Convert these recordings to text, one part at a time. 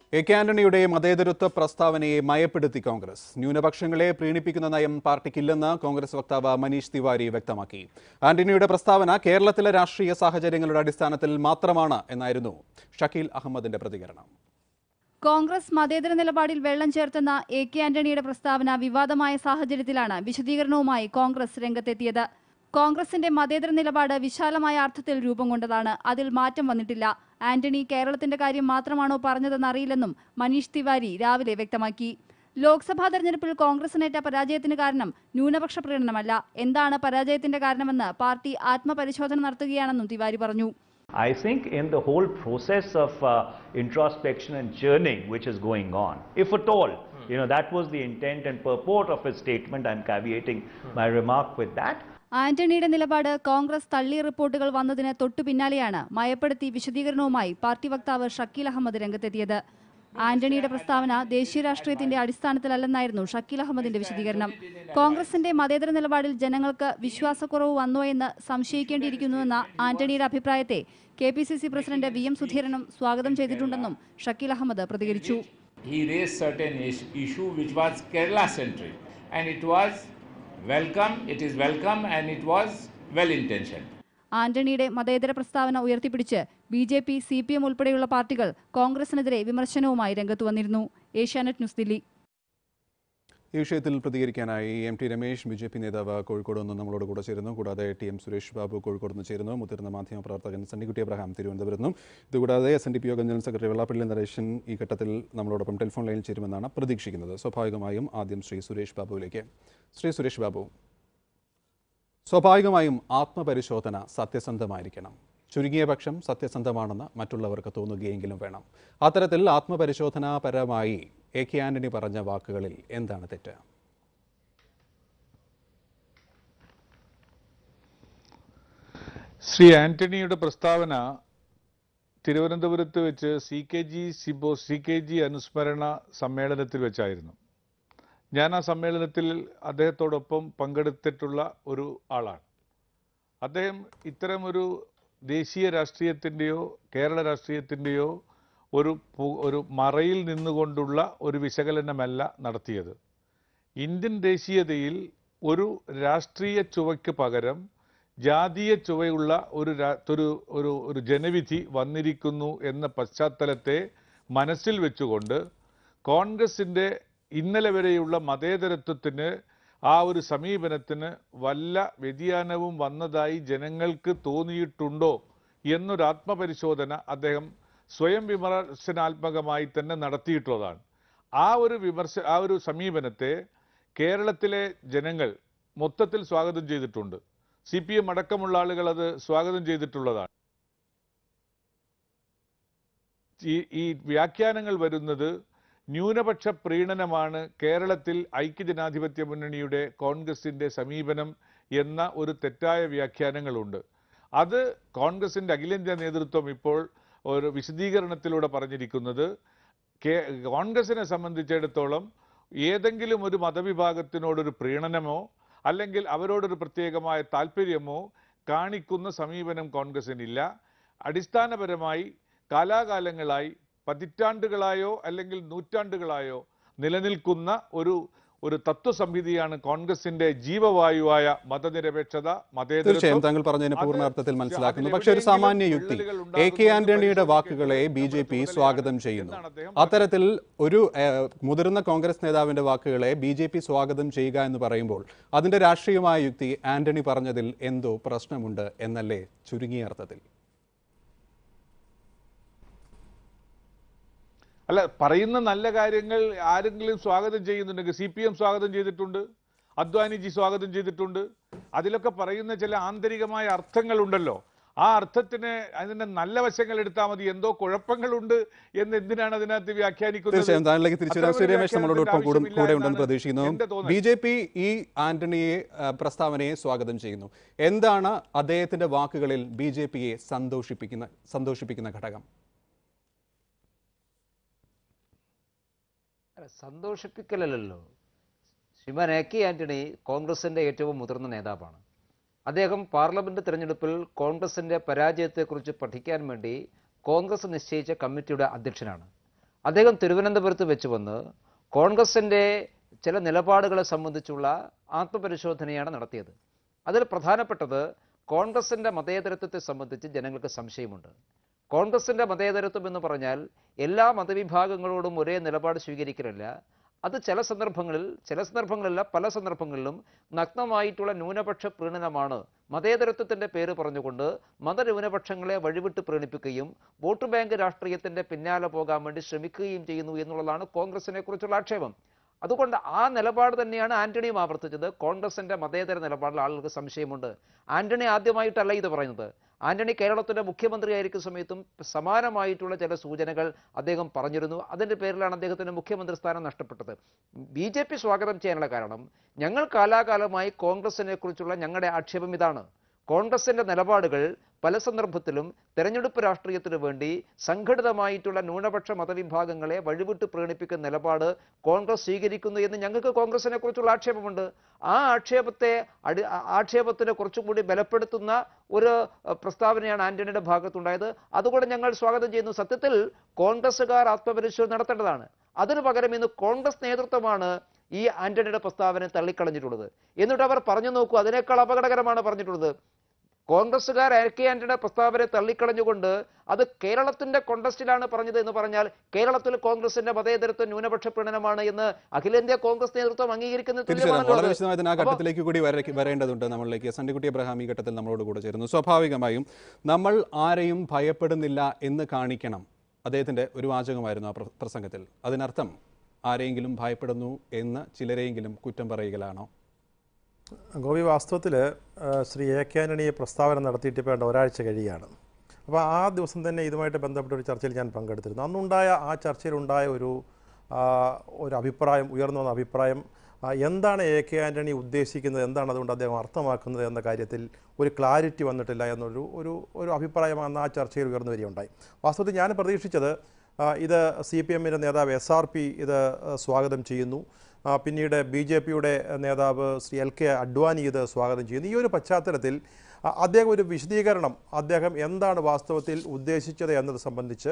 A K ആന്റണിയുടെ മതേതരത്വ പ്രസ്താവനയെ മയപ്പെടുത്തി കോൺഗ്രസ് ന്യൂനപക്ഷങ്ങളെ പ്രീണിപ്പിക്കുന്ന നയം പാർട്ടിക്കില്ലെന്ന് കോൺഗ്രസ് വക്താവ് മനീഷ് തിവാരി വ്യക്തമാക്കി ആന്റണിയുടെ പ്രസ്താവന കേരളത്തിലെ രാഷ്ട്രീയ സാഹചര്യങ്ങളുടെ അടിസ്ഥാനത്തിൽ മാത്രമാണ് എന്നായിരുന്നു ഷക്കീൽ അഹമ്മദിന്റെ പ്രതികരണം കോൺഗ്രസ് മതേതര നിലപാടിൽ വെള്ളം ചേർത്തെന്ന എ കെ ആന്റണിയുടെ പ്രസ്താവന വിവാദമായ സാഹചര്യത്തിലാണ് വിശദീകരണവുമായി കോൺഗ്രസ് രംഗത്തെത്തിയത് കോൺഗ്രസിന്റെ മതേതര നിലപാട് വിശാലമായ അർത്ഥത്തിൽ രൂപം കൊണ്ടതാണ് അതിൽ മാറ്റം വന്നിട്ടില്ല ആന്റണി കേരളത്തിന്റെ കാര്യം മാത്രമാണോ പറഞ്ഞതെന്ന് അറിയില്ലെന്നും മനീഷ് തിവാരി രാവിലെ വ്യക്തമാക്കി ലോക്സഭാ തെരഞ്ഞെടുപ്പിൽ കോൺഗ്രസിനേറ്റ പരാജയത്തിന് കാരണം ന്യൂനപക്ഷ പ്രീണനമല്ല എന്താണ് പരാജയത്തിന്റെ കാരണമെന്ന് പാർട്ടി ആത്മപരിശോധന നടത്തുകയാണെന്നും തിവാരി പറഞ്ഞു I think in the whole process of uh, introspection and churning which is going on, if at all, you know, that was the intent and purport of his statement, I'm caveating my remark with that. ആന്റണിയുടെ നിലപാട് കോൺഗ്രസ് തള്ളിയ റിപ്പോർട്ടുകൾ വന്നതിന് തൊട്ടു പിന്നാലെയാണ് മയപ്പെടുത്തി വിശദീകരണവുമായി party വക്താവ് ഷക്കീൽ അഹമ്മദ് രംഗത്തെത്തിയത് ആന്റണിയുടെ പ്രസ്താവന ദേശീയ രാഷ്ട്രീയത്തിന്റെ അടിസ്ഥാനത്തിലല്ലെന്നായിരുന്നു ഷക്കീൽ അഹമ്മദിന്റെ വിശദീകരണം കോൺഗ്രസിന്റെ മതേതര നിലപാടിൽ ജനങ്ങൾക്ക് വിശ്വാസക്കുറവ് വന്നോ എന്ന് സംശയിക്കേണ്ടിയിരിക്കുന്നുവെന്ന ആന്റണിയുടെ അഭിപ്രായത്തെ K P C C president V M സുധീരനും സ്വാഗതം ചെയ്തിട്ടുണ്ടെന്നും ഷക്കീൽ അഹമ്മദ് പ്രതികരിച്ചു he raised certain is- issue which was Kerala centric and it was welcome, it is welcome and it was well intentioned. ആന്റണിയുടെ മതേതര പ്രസ്താവന ഉയർത്തിപ്പിടിച്ച് B J P C P M ഉൾപ്പെടെയുള്ള പാർട്ടികൾ കോൺഗ്രസിനെതിരെ വിമർശനവുമായി രംഗത്തു വന്നിരുന്നു ഏഷ്യാനെറ്റ് ന്യൂസ് ദില്ലി ഈ വിഷയത്തിൽ പ്രതികരിക്കാനായി M T Ramesh B J P നേതാവ് കോഴിക്കോട് നിന്ന് നമ്മളോട് കൂടെ ചേരുന്നു കൂടാതെ ടി എം സുരേഷ് ബാബു കോഴിക്കോട് നിന്ന് ചേരുന്നു മുതിർന്ന മാധ്യമ പ്രവർത്തകൻ സണ്ണിക്കുട്ടി അബ്രഹാം തിരുവനന്തപുരത്ത് നിന്നും ഇതുകൂടാതെ എസ് എൻ ഡി പി യോഗം ജനറൽ സെക്രട്ടറി വെള്ളാപ്പള്ളി നരേശൻ ഈ ഘട്ടത്തിൽ നമ്മളോടൊപ്പം ടെലിഫോൺ ലൈനിൽ ചേരുമെന്നാണ് പ്രതീക്ഷിക്കുന്നത് സ്വാഭാവികമായും ആദ്യം ശ്രീ സുരേഷ് ബാബുവിലേക്ക് ശ്രീ സുരേഷ് ബാബു സ്വാഭാവികമായും ആത്മപരിശോധന സത്യസന്ധമായിരിക്കണം ചുരുങ്ങിയ പക്ഷം സത്യസന്ധമാണെന്ന് മറ്റുള്ളവർക്ക് തോന്നുകയെങ്കിലും വേണം അത്തരത്തിൽ ആത്മപരിശോധനാപരമായി എ കെ ആന്റണി പറഞ്ഞ വാക്കുകളിൽ എന്താണ് തെറ്റ് ശ്രീ ആന്റണിയുടെ പ്രസ്താവന തിരുവനന്തപുരത്ത് വെച്ച് സി കെ ജി സിബോ സി കെ ജി അനുസ്മരണ സമ്മേളനത്തിൽ വെച്ചായിരുന്നു ഞാൻ ആ സമ്മേളനത്തിൽ അദ്ദേഹത്തോടൊപ്പം പങ്കെടുത്തിട്ടുള്ള ഒരു ആളാണ് അദ്ദേഹം ഇത്തരമൊരു ദേശീയ രാഷ്ട്രീയത്തിൻ്റെയോ കേരള രാഷ്ട്രീയത്തിൻ്റെയോ ഒരു പു- ഒരു മറയിൽ നിന്നുകൊണ്ടുള്ള ഒരു വിശകലനമല്ല നടത്തിയത് ഇന്ത്യൻ ദേശീയതയിൽ ഒരു രാഷ്ട്രീയ ചുവയ്ക്ക് പകരം ജാതീയ ചുവയുള്ള ഒരു രാ- ഒരു ഒരു ഒരു ജനവിധി വന്നിരിക്കുന്നു എന്ന പശ്ചാത്തലത്തെ മനസ്സിൽ വെച്ചുകൊണ്ട് കോൺഗ്രസിൻ്റെ ഇന്നലെ വരെയുള്ള മതേതരത്വത്തിന് ആ ഒരു സമീപനത്തിന് വല്ല വ്യതിയാനവും വന്നതായി ജനങ്ങൾക്ക് തോന്നിയിട്ടുണ്ടോ എന്നൊരു ആത്മപരിശോധന അദ്ദേഹം സ്വയം വിമർശനാത്മകമായി തന്നെ നടത്തിയിട്ടുള്ളതാണ് ആ ഒരു വിമർശ ആ ഒരു സമീപനത്തെ കേരളത്തിലെ ജനങ്ങൾ മൊത്തത്തിൽ സ്വാഗതം ചെയ്തിട്ടുണ്ട് സി പി എം അടക്കമുള്ള ആളുകൾ അത് സ്വാഗതം ചെയ്തിട്ടുള്ളതാണ് ഈ ഈ വ്യാഖ്യാനങ്ങൾ വരുന്നത് ന്യൂനപക്ഷ പ്രീണനമാണ് കേരളത്തിൽ ഐക്യജനാധിപത്യ മുന്നണിയുടെ കോൺഗ്രസിന്റെ സമീപനം എന്ന ഒരു തെറ്റായ വ്യാഖ്യാനങ്ങളുണ്ട് അത് കോൺഗ്രസിന്റെ അഖിലേന്ത്യാ നേതൃത്വം ഇപ്പോൾ ഒരു വിശദീകരണത്തിലൂടെ പറഞ്ഞിരിക്കുന്നത് കേ- കോൺഗ്രസിനെ സംബന്ധിച്ചിടത്തോളം ഏതെങ്കിലും ഒരു മതവിഭാഗത്തിനോടൊരു പ്രീണനമോ അല്ലെങ്കിൽ അവരോടൊരു പ്രത്യേകമായ താല്പര്യമോ കാണിക്കുന്ന സമീപനം കോൺഗ്രസിനില്ല അടിസ്ഥാനപരമായി കാലാകാലങ്ങളായി പതിറ്റാണ്ടുകളായോ അല്ലെങ്കിൽ നൂറ്റാണ്ടുകളായോ നിലനിൽക്കുന്ന ഒരു ഒരു തത്വസംഹിതയാണ് കോൺഗ്രസിന്റെ ജീവവായുവായ മതനിരപേക്ഷത തീർച്ചയായും താങ്കൾ പറഞ്ഞതിന് അത് പൂർണ്ണാർത്ഥത്തിൽ അതിൽ മനസ്സിലാക്കുന്നു പക്ഷേ ഒരു സാമാന്യ യുക്തി വിള്ളലുകൾ എ കെ ഉണ്ടാകുന്നത് ആന്റണിയുടെ വാക്കുകളെ പരിശോധിക്കേണ്ടത് ബി ജെ പി ചുമതലയാണ് സ്വാഗതം ചെയ്യുന്നു എന്നാണ് അദ്ദേഹം അത്തരത്തിൽ ഒരു ഏഹ്, മുതിർന്ന കോൺഗ്രസ് നേതാവിന്റെ വാക്കുകളെ ബി ജെ പി സ്വാഗതം ചെയ്യുക എന്ന് പറയുമ്പോൾ അതിന്റെ രാഷ്ട്രീയമായ യുക്തി ആന്റണി പറഞ്ഞതിൽ എന്തോ പ്രശ്നമുണ്ട് എന്നല്ലേ ചുരുങ്ങിയ അർത്ഥത്തിൽ അല്ല പറയുന്ന നല്ല കാര്യങ്ങൾ ആരെങ്കിലും സ്വാഗതം ചെയ്യുന്നുണ്ടെങ്കിൽ സി പി എം സ്വാഗതം ചെയ്തിട്ടുണ്ട് അദ്വാനിജി സ്വാഗതം ചെയ്തിട്ടുണ്ട് അതിലൊക്കെ പറയുന്ന ചില ആന്തരികമായ അർത്ഥങ്ങളുണ്ടല്ലോ ആ അർത്ഥത്തിന് അതിന്റെ നല്ല വശങ്ങൾ എടുത്താൽ മതി എന്തോ കുഴപ്പങ്ങളുണ്ട് എന്ന് എന്തിനാണ് അതിനകത്ത് വ്യാഖ്യാനിക്കുന്നത് തീർച്ചയായും താങ്കളിലേക്ക് തിരിച്ചു വരാം അത്തരം ഒരു ശ്രീരമേശ് നമ്മളോടൊപ്പം വ്യാഖ്യാനത്തിന്റെ കൂടും ആവശ്യമില്ല കൂടെ ഉണ്ടെന്ന് എന്നാണ് പ്രതീക്ഷിക്കുന്നു എന്റെ തോന്നൽ. ബി ജെ പി ഈ ആന്റണിയെ ആ, പ്രസ്താവനയെ സ്വാഗതം ചെയ്യുന്നു എന്താണ് അദ്ദേഹത്തിന്റെ വാക്കുകളിൽ ബി ജെ പിയെ സന്തോഷിപ്പിക്കുന്ന സന്തോഷിപ്പിക്കുന്ന ഘടകം അല്ല, സന്തോഷിപ്പിക്കലല്ലോ ശ്രീമാൻ എ കെ ആന്റണി കോൺഗ്രസിന്റെ ഏറ്റവും മുതിർന്ന നേതാവാണ് അദ്ദേഹം പാർലമെന്റ് തെരഞ്ഞെടുപ്പിൽ കോൺഗ്രസിന്റെ പരാജയത്തെക്കുറിച്ച് പഠിക്കാൻ വേണ്ടി കോൺഗ്രസ് നിശ്ചയിച്ച കമ്മിറ്റിയുടെ അധ്യക്ഷനാണ് അദ്ദേഹം തിരുവനന്തപുരത്ത് വെച്ച് വന്ന് കോൺഗ്രസിൻ്റെ ചില നിലപാടുകളെ സംബന്ധിച്ചുള്ള ആത്മപരിശോധനയാണ് നടത്തിയത് അതിൽ പ്രധാനപ്പെട്ടത് കോൺഗ്രസിൻ്റെ മതേതരത്വത്തെ സംബന്ധിച്ച് ജനങ്ങൾക്ക് സംശയമുണ്ട് കോൺഗ്രസിൻ്റെ മതേതരത്വം എന്ന് പറഞ്ഞാൽ എല്ലാ മതവിഭാഗങ്ങളോടും ഒരേ നിലപാട് സ്വീകരിക്കലില്ല അത് ചില സന്ദർഭങ്ങളിൽ ചില സന്ദർഭങ്ങളിലല്ല പല സന്ദർഭങ്ങളിലും നഗ്നമായിട്ടുള്ള ന്യൂനപക്ഷ പ്രീണനമാണ് മതേതരത്വത്തിൻ്റെ പേര് പറഞ്ഞുകൊണ്ട് മതന്യൂനപക്ഷങ്ങളെ വഴിവിട്ട് പ്രീണിപ്പിക്കുകയും വോട്ട് ബാങ്ക് രാഷ്ട്രീയത്തിൻ്റെ പിന്നാലെ പോകാൻ വേണ്ടി ശ്രമിക്കുകയും ചെയ്യുന്നു എന്നുള്ളതാണ് കോൺഗ്രസിനെ കുറിച്ചുള്ള ആക്ഷേപം അതുകൊണ്ട് ആ നിലപാട് തന്നെയാണ് ആന്റണിയും ആവർത്തിച്ചത് കോൺഗ്രസിന്റെ മതേതര നിലപാടിൽ ആളുകൾക്ക് സംശയമുണ്ട് ആന്റണി ആദ്യമായിട്ടല്ല ഇത് പറയുന്നത് ആന്റണി കേരളത്തിന്റെ മുഖ്യമന്ത്രിയായിരിക്കുന്ന സമയത്തും സമാനമായിട്ടുള്ള ചില സൂചനകൾ അദ്ദേഹം പറഞ്ഞിരുന്നു അതിന്റെ പേരിലാണ് അദ്ദേഹത്തിന് മുഖ്യമന്ത്രി സ്ഥാനം നഷ്ടപ്പെട്ടത് ബി ജെ പി സ്വാഗതം ചെയ്യാനുള്ള കാരണം ഞങ്ങൾ കാലാകാലമായി കോൺഗ്രസിനെ കുറിച്ചുള്ള ഞങ്ങളുടെ ആക്ഷേപം ഇതാണ് കോൺഗ്രസിന്റെ നിലപാടുകൾ പല സന്ദർഭത്തിലും തെരഞ്ഞെടുപ്പ് രാഷ്ട്രീയത്തിനു വേണ്ടി സംഘടിതമായിട്ടുള്ള ന്യൂനപക്ഷ മതവിഭാഗങ്ങളെ വഴിവിട്ട് പ്രീണിപ്പിക്കുന്ന നിലപാട് കോൺഗ്രസ് സ്വീകരിക്കുന്നു എന്ന് ഞങ്ങൾക്ക് കോൺഗ്രസിനെ കുറിച്ചുള്ള ആക്ഷേപമുണ്ട് ആ ആക്ഷേപത്തെ അടി ആ- ആക്ഷേപത്തിനെ കുറച്ചും കൂടി ബലപ്പെടുത്തുന്ന ഒരു അഹ്, പ്രസ്താവനയാണ് ആന്റണിയുടെ ഭാഗത്തുണ്ടായത് അതുകൊണ്ട് ഞങ്ങൾ സ്വാഗതം ചെയ്യുന്നു സത്യത്തിൽ കോൺഗ്രസ്സുകാർ ആത്മപരിശോധന നടത്തേണ്ടതാണ് അതിനു പകരം ഇന്ന് കോൺഗ്രസ് നേതൃത്വമാണ് ഈ ആന്റണിയുടെ പ്രസ്താവന തള്ളിക്കളഞ്ഞിട്ടുള്ളത് എന്നിട്ട് അവർ പറഞ്ഞു നോക്കൂ അതിനേക്കാൾ അപകടകരമാണ് പറഞ്ഞിട്ടുള്ളത് കോൺഗ്രസ്സുകാർ എ കെ ആന്റണിയുടെ പ്രസ്താവനയെ തള്ളിക്കളഞ്ഞുകൊണ്ട് അത് കേരളത്തിന്റെ കോണ്ടസ്റ്റിലാണ് പറഞ്ഞത് എന്ന് പറഞ്ഞാൽ കേരളത്തിൽ കോൺഗ്രസിന്റെ മതേതരത്വ ന്യൂനപക്ഷ പ്രീണനമാണ് എന്ന് അഖിലേന്ത്യാ കോൺഗ്രസ് നേതൃത്വം അംഗീകരിക്കുന്ന തീർച്ചയായും തുല്യമാണല്ലോ വളരെ അത്. വിശദമായി ആ അപ്പോ- ഘട്ടത്തിലേക്ക് കൂടി വര- വരേണ്ടതുണ്ട് നമ്മളിലേക്ക് സണ്ണിക്കുട്ടി അബ്രഹാം ഈ ഘട്ടത്തിൽ നമ്മളോട് കൂടെ ചേരുന്നു സ്വാഭാവികമായും നമ്മൾ ആരെയും ഭയപ്പെടുന്നില്ല എന്ന് കാണിക്കണം അദ്ദേഹത്തിന്റെ ഒരു വാചകമായിരുന്നു ആ പ്ര- പ്രസംഗത്തിൽ അതിനർത്ഥം ആരെയെങ്കിലും ഭയപ്പെടുന്നു എന്ന് ചിലരെയെങ്കിലും കുറ്റം പറയുകയാണോ ഗോപി വാസ്തവത്തിൽ ശ്രീ എ കെ ആന്റണി പ്രസ്താവന നടത്തിയിട്ട് ഇപ്പോൾ ഒരാഴ്ച കഴിയുകയാണ് അപ്പോൾ ആ ദിവസം തന്നെ ഇതുമായിട്ട് ബന്ധപ്പെട്ട ഒരു ചർച്ചയിൽ ഞാൻ പങ്കെടുത്തിരുന്നു അന്നുണ്ടായ ആ ചർച്ചയിലുണ്ടായ ഒരു ആ, ഒരു അഭിപ്രായം ഉയർന്നു വന്ന അഭിപ്രായം ആ, എന്താണ് എ കെ ആന്റണി ഉദ്ദേശിക്കുന്നത് എന്താണ് അതുകൊണ്ട് അദ്ദേഹം അർത്ഥമാക്കുന്നത് എന്ന കാര്യത്തിൽ ഒരു ക്ലാരിറ്റി വന്നിട്ടില്ല എന്നൊരു ഒരു ഒരു അഭിപ്രായം അന്ന് ആ ചർച്ചയിൽ ഉയർന്നു വരികയുണ്ടായി വാസ്തവത്തിൽ ഞാൻ പ്രതീക്ഷിച്ചത് ആ, ഇത് സി പി എമ്മിൻ്റെ നേതാവ് എസ് ആർ പി ഇത് ആ, സ്വാഗതം ചെയ്യുന്നു ആ, പിന്നീട് ബി ജെ പിയുടെ നേതാവ് ശ്രീ എൽ കെ അഡ്വാനി ഇത് സ്വാഗതം ചെയ്യുന്നു ഈ ഒരു പശ്ചാത്തലത്തിൽ ആ, അദ്ദേഹം ഒരു വിശദീകരണം അദ്ദേഹം എന്താണ് വാസ്തവത്തിൽ ഉദ്ദേശിച്ചത് എന്നത് സംബന്ധിച്ച്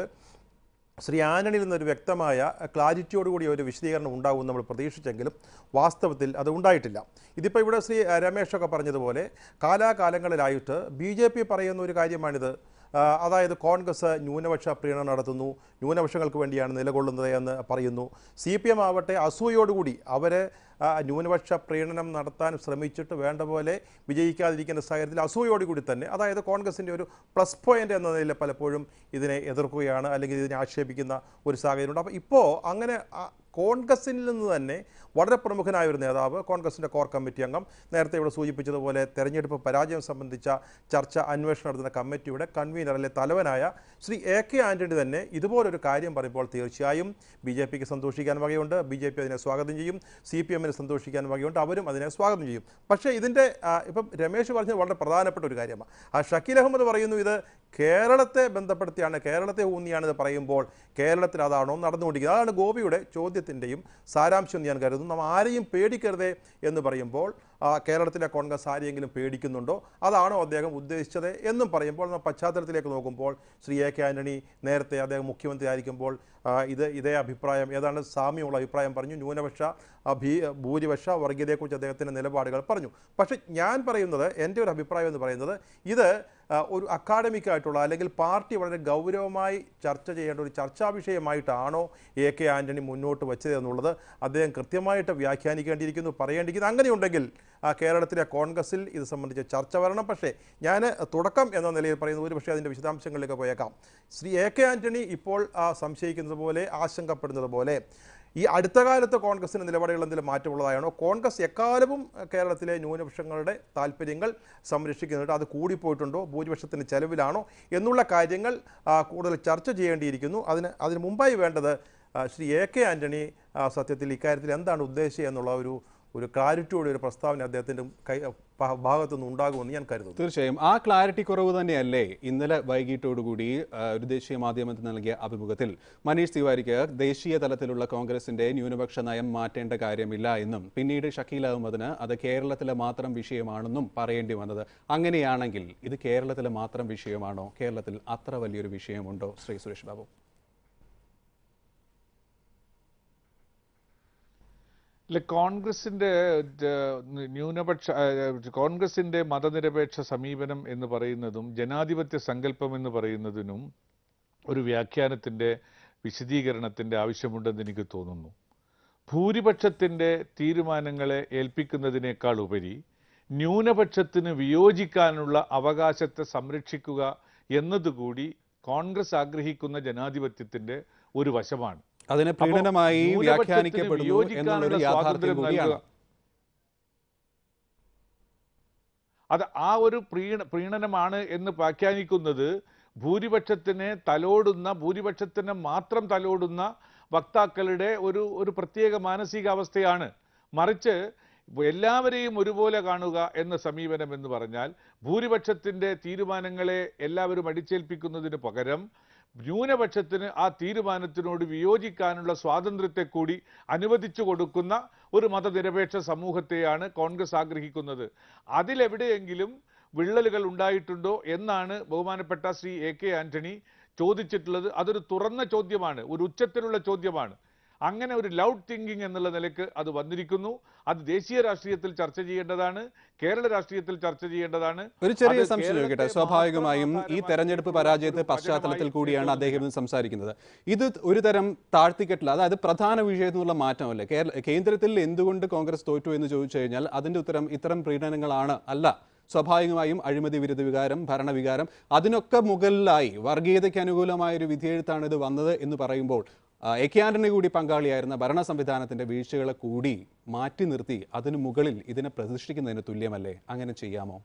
ശ്രീ ആന്റണിയിൽ നിന്നൊരു വ്യക്തമായ ക്ലാരിറ്റിയോടുകൂടി ഒരു വിശദീകരണം ഉണ്ടാകുമെന്ന് നമ്മൾ പ്രതീക്ഷിച്ചെങ്കിലും വാസ്തവത്തിൽ അത് ഉണ്ടായിട്ടില്ല ഇതിപ്പോൾ ഇവിടെ ശ്രീ അഹ്, രമേശൊക്കെ പറഞ്ഞതുപോലെ കാലാകാലങ്ങളിലായിട്ട് ബി ജെ പി പറയുന്ന ഒരു കാര്യമാണിത് ആ, അതായത് കോൺഗ്രസ് ന്യൂനപക്ഷ പ്രീണനം നടത്തുന്നു ന്യൂനപക്ഷങ്ങൾക്ക് വേണ്ടിയാണ് നിലകൊള്ളുന്നത് എന്ന് പറയുന്നു സി പി എം ആവട്ടെ അസൂയോടുകൂടി അവരെ ആ, ന്യൂനപക്ഷ പ്രീണനം നടത്താൻ ശ്രമിച്ചിട്ട് വേണ്ട പോലെ വിജയിക്കാതിരിക്കുന്ന സാഹചര്യത്തിൽ അസൂയോടുകൂടി തന്നെ അതായത് കോൺഗ്രസിൻ്റെ ഒരു പ്ലസ് പോയിന്റ് എന്ന നിലയിൽ പലപ്പോഴും ഇതിനെ എതിർക്കുകയാണ് അല്ലെങ്കിൽ ഇതിനെ ആക്ഷേപിക്കുന്ന ഒരു സാഹചര്യമുണ്ട് അപ്പോൾ ഇപ്പോൾ അങ്ങനെ ആ, കോൺഗ്രസിൽ നിന്ന് തന്നെ വളരെ പ്രമുഖനായ ഒരു നേതാവ് കോൺഗ്രസിൻ്റെ കോർ കമ്മിറ്റി അംഗം നേരത്തെ ഇവിടെ സൂചിപ്പിച്ചതുപോലെ തെരഞ്ഞെടുപ്പ് പരാജയം സംബന്ധിച്ച ചർച്ച അന്വേഷണം നടത്തുന്ന കമ്മിറ്റിയുടെ കൺവീനർ അല്ലെ തലവനായ ശ്രീ എ കെ ആന്റണി തന്നെ ഇതുപോലൊരു കാര്യം പറയുമ്പോൾ തീർച്ചയായും ബി ജെ പിക്ക് സന്തോഷിക്കാൻ വകയുണ്ട് ബി ജെ പി അതിനെ സ്വാഗതം ചെയ്യും സി പി എമ്മിന് സന്തോഷിക്കാൻ വകയുണ്ട് അവരും അതിനെ സ്വാഗതം ചെയ്യും പക്ഷേ ഇതിൻ്റെ ആ, ഇപ്പം രമേശ് പറഞ്ഞത് വളരെ പ്രധാനപ്പെട്ട ഒരു കാര്യമാണ് ആ ഷക്കീൽ അഹമ്മദ് പറയുന്നു ഇത് കേരളത്തെ ബന്ധപ്പെടുത്തിയാണ് കേരളത്തെ ഊന്നിയാണ് ഇത് പറയുമ്പോൾ കേരളത്തിൽ അതാണോ നടന്നുകൊണ്ടിരിക്കുന്നത് അതാണ് ഗോപിയുടെ ചോദ്യത്തിൻ്റെയും സാരാംശം എന്ന് ഞാൻ കരുതുന്നു നാം ആരെയും പേടിക്കരുതേ എന്ന് പറയുമ്പോൾ ആ, കേരളത്തിലെ കോൺഗ്രസ് ആരെയെങ്കിലും പേടിക്കുന്നുണ്ടോ അതാണോ അദ്ദേഹം ഉദ്ദേശിച്ചത് എന്നും പറയുമ്പോൾ നാം പശ്ചാത്തലത്തിലേക്ക് നോക്കുമ്പോൾ ശ്രീ എ കെ ആന്റണി നേരത്തെ അദ്ദേഹം മുഖ്യമന്ത്രി ആയിരിക്കുമ്പോൾ ആ, ഇത് ഇതേ അഭിപ്രായം ഏതാണ്ട് സാമ്യമുള്ള അഭിപ്രായം പറഞ്ഞു ന്യൂനപക്ഷ ആ, ഭീ ഭൂരിപക്ഷ വർഗീയതയെക്കുറിച്ച് അദ്ദേഹത്തിൻ്റെ നിലപാടുകൾ പറഞ്ഞു പക്ഷേ ഞാൻ പറയുന്നത് എൻ്റെ ഒരു അഭിപ്രായം എന്ന് പറയുന്നത് ഇത് ആ, ഒരു അക്കാഡമിക് ആയിട്ടുള്ള അല്ലെങ്കിൽ പാർട്ടി വളരെ ഗൗരവമായി ചർച്ച ചെയ്യേണ്ട ഒരു ചർച്ചാ വിഷയമായിട്ടാണോ എ കെ ആന്റണി മുന്നോട്ട് വെച്ചത് എന്നുള്ളത് അദ്ദേഹം കൃത്യമായിട്ട് വ്യാഖ്യാനിക്കേണ്ടിയിരിക്കുന്നു പറയേണ്ടിയിരിക്കുന്നു അങ്ങനെയുണ്ടെങ്കിൽ ആ, കേരളത്തിലെ കോൺഗ്രസിൽ ഇത് സംബന്ധിച്ച് ചർച്ച വരണം പക്ഷേ ഞാൻ തുടക്കം എന്ന നിലയിൽ പറയുന്നത് ഒരു പക്ഷേ അതിൻ്റെ വിശദാംശങ്ങളിലേക്ക് പോയേക്കാം ശ്രീ എ കെ ആന്റണി ഇപ്പോൾ ആ, സംശയിക്കുന്നത് പോലെ ആശങ്കപ്പെടുന്നത് പോലെ ഈ അടുത്ത കാലത്ത് കോൺഗ്രസിൻ്റെ നിലപാടുകൾ എന്തെങ്കിലും മാറ്റമുള്ളതാണോ കോൺഗ്രസ് എക്കാലവും അഹ്, കേരളത്തിലെ ന്യൂനപക്ഷങ്ങളുടെ താല്പര്യങ്ങൾ സംരക്ഷിക്കുന്നുണ്ട് അത് കൂടിപ്പോയിട്ടുണ്ടോ ഭൂരിപക്ഷത്തിന് ചെലവിലാണോ എന്നുള്ള കാര്യങ്ങൾ ആ, കൂടുതൽ ചർച്ച ചെയ്യേണ്ടിയിരിക്കുന്നു അതിന് അതിന് മുമ്പായി വേണ്ടത് ആ, ശ്രീ എ കെ ആൻ്റണി ആ, സത്യത്തിൽ ഇക്കാര്യത്തിൽ എന്താണ് ഉദ്ദേശിച്ചത് എന്നുള്ള ഒരു ഒരു ക്ലാരിറ്റിയോടെ ഒരു പ്രസ്താവന അദ്ദേഹത്തിൻ്റെ കൈ ഭ- ഭാഗത്തുനിന്ന് ഉണ്ടാകുമെന്ന് ഞാൻ കരുതുന്നു തീർച്ചയായും ആ ക്ലാരിറ്റി കുറവ് തന്നെയല്ലേ ഇന്നലെ വൈകിട്ടോടുകൂടി ആ, ഒരു ദേശീയ മാധ്യമത്തിന് നൽകിയ അഭിമുഖത്തിൽ മനീഷ് തിവാരിക്ക് ദേശീയ തലത്തിലുള്ള കോൺഗ്രസിന്റെ ന്യൂനപക്ഷ നയം മാറ്റേണ്ട കാര്യമില്ല എന്നും പിന്നീട് ഷക്കീൽ അഹമ്മദിന് അത് കേരളത്തിലെ മാത്രം വിഷയമാണെന്നും പറയേണ്ടി വന്നത് അങ്ങനെയാണെങ്കിൽ ഇത് കേരളത്തിലെ മാത്രം വിഷയമാണോ കേരളത്തിൽ അത്ര വലിയൊരു വിഷയമുണ്ടോ ശ്രീ സുരേഷ് ബാബു ഇല്ല കോൺഗ്രസിന്റെ ഏഹ്, ന്യൂനപക്ഷ ഏഹ്, കോൺഗ്രസിന്റെ മതനിരപേക്ഷ സമീപനം എന്ന് പറയുന്നതും ജനാധിപത്യ സങ്കല്പം എന്ന് പറയുന്നതിനും ഒരു വ്യാഖ്യാനത്തിന്റെ വിശദീകരണത്തിന്റെ ആവശ്യമുണ്ടെന്ന് എനിക്ക് തോന്നുന്നു ഭൂരിപക്ഷത്തിന്റെ തീരുമാനങ്ങളെ ഏൽപ്പിക്കുന്നതിനേക്കാൾ ഉപരി ന്യൂനപക്ഷത്തിന് വിയോജിക്കാനുള്ള അവകാശത്തെ സംരക്ഷിക്കുക എന്നതുകൂടി കോൺഗ്രസ് ആഗ്രഹിക്കുന്ന ജനാധിപത്യത്തിന്റെ ഒരു വശമാണ് അതിനെ അപ്പോൾ പ്രീണനമായി ന്യൂനപക്ഷത്തിന് വ്യാഖ്യാനിക്കപ്പെടുന്നു വിയോജിക്കാനുള്ള എന്നുള്ളൊരു യാഥാർത്ഥ്യം സ്വാതന്ത്ര്യം കൂടിയാണ് നൽകുക. അത് ആ ഒരു പ്രീണ പ്രീണനമാണ് എന്ന് വ്യാഖ്യാനിക്കുന്നത് ഭൂരിപക്ഷത്തിന് തലോടുന്ന ഭൂരിപക്ഷത്തിന് മാത്രം തലോടുന്ന വക്താക്കളുടെ ഒരു ഒരു പ്രത്യേക മാനസികാവസ്ഥയാണ് മറിച്ച് എല്ലാവരെയും ഒരുപോലെ കാണുക എന്ന സമീപനം എന്ന് പറഞ്ഞാൽ ഭൂരിപക്ഷത്തിന്റെ തീരുമാനങ്ങളെ എല്ലാവരും അടിച്ചേൽപ്പിക്കുന്നതിന് പകരം ന്യൂനപക്ഷത്തിന് ആ തീരുമാനത്തിനോട് വിയോജിക്കാനുള്ള സ്വാതന്ത്ര്യത്തെ കൂടി അനുവദിച്ചു കൊടുക്കുന്ന ഒരു മതനിരപേക്ഷ സമൂഹത്തെയാണ് കോൺഗ്രസ് ആഗ്രഹിക്കുന്നത് അതിലെവിടെയെങ്കിലും വിള്ളലുകൾ ഉണ്ടായിട്ടുണ്ടോ എന്നാണ് ബഹുമാനപ്പെട്ട ശ്രീ എ കെ ആന്റണി ചോദിച്ചിട്ടുള്ളത് അതൊരു തുറന്ന ചോദ്യമാണ് ഒരു ഉച്ചത്തിലുള്ള ചോദ്യമാണ് അങ്ങനെ ഒരു ലൗഡ് തിങ്കിങ് എന്നുള്ള നിലക്ക് അത് വന്നിരിക്കുന്നു അത് ദേശീയ രാഷ്ട്രീയത്തിൽ ചർച്ച ചെയ്യേണ്ടതാണ് കേരള രാഷ്ട്രീയത്തിൽ ചർച്ച ചെയ്യേണ്ടതാണ് ഒരു ചെറിയ അത് സംശയം ചോദിക്കട്ടെ കേരളത്തെ സ്വാഭാവികമായും മാത്രം ഈ തെരഞ്ഞെടുപ്പ് ഒരു പരാജയത്തെ വചനമായി പശ്ചാത്തലത്തിൽ കൂടിയാണ് അദ്ദേഹം ഇന്ന് എടുക്കുന്നത്. സംസാരിക്കുന്നത് ഇത് ഒരു തരം താഴ്ത്തിക്കെട്ടില്ല അതായത് പ്രധാന വിഷയത്തിൽ നിന്നുള്ള മാറ്റമല്ലേ കേരള കേന്ദ്രത്തിൽ എന്തുകൊണ്ട് കോൺഗ്രസ് തോറ്റു എന്ന് ചോദിച്ചു കഴിഞ്ഞാൽ അതിന്റെ ഉത്തരം ഇത്തരം പ്രീണനങ്ങളാണ് അല്ല സ്വാഭാവികമായും അഴിമതി വിരുദ്ധ വികാരം ഭരണവികാരം അതിനൊക്കെ മുകളിലായി വർഗീയതയ്ക്ക് അനുകൂലമായ ഒരു വിധിയെഴുത്താണ് ഇത് വന്നത് എന്ന് പറയുമ്പോൾ ആ, എ കെ ആന്റണി കൂടി പങ്കാളിയായിരുന്ന ഭരണ സംവിധാനത്തിന്റെ വീഴ്ചകളെ കൂടി മാറ്റി നിർത്തി അതിനു മുകളിൽ ഇതിനെ പ്രതിഷ്ഠിക്കുന്നതിന് തുല്യമല്ലേ അങ്ങനെ ചെയ്യാമോ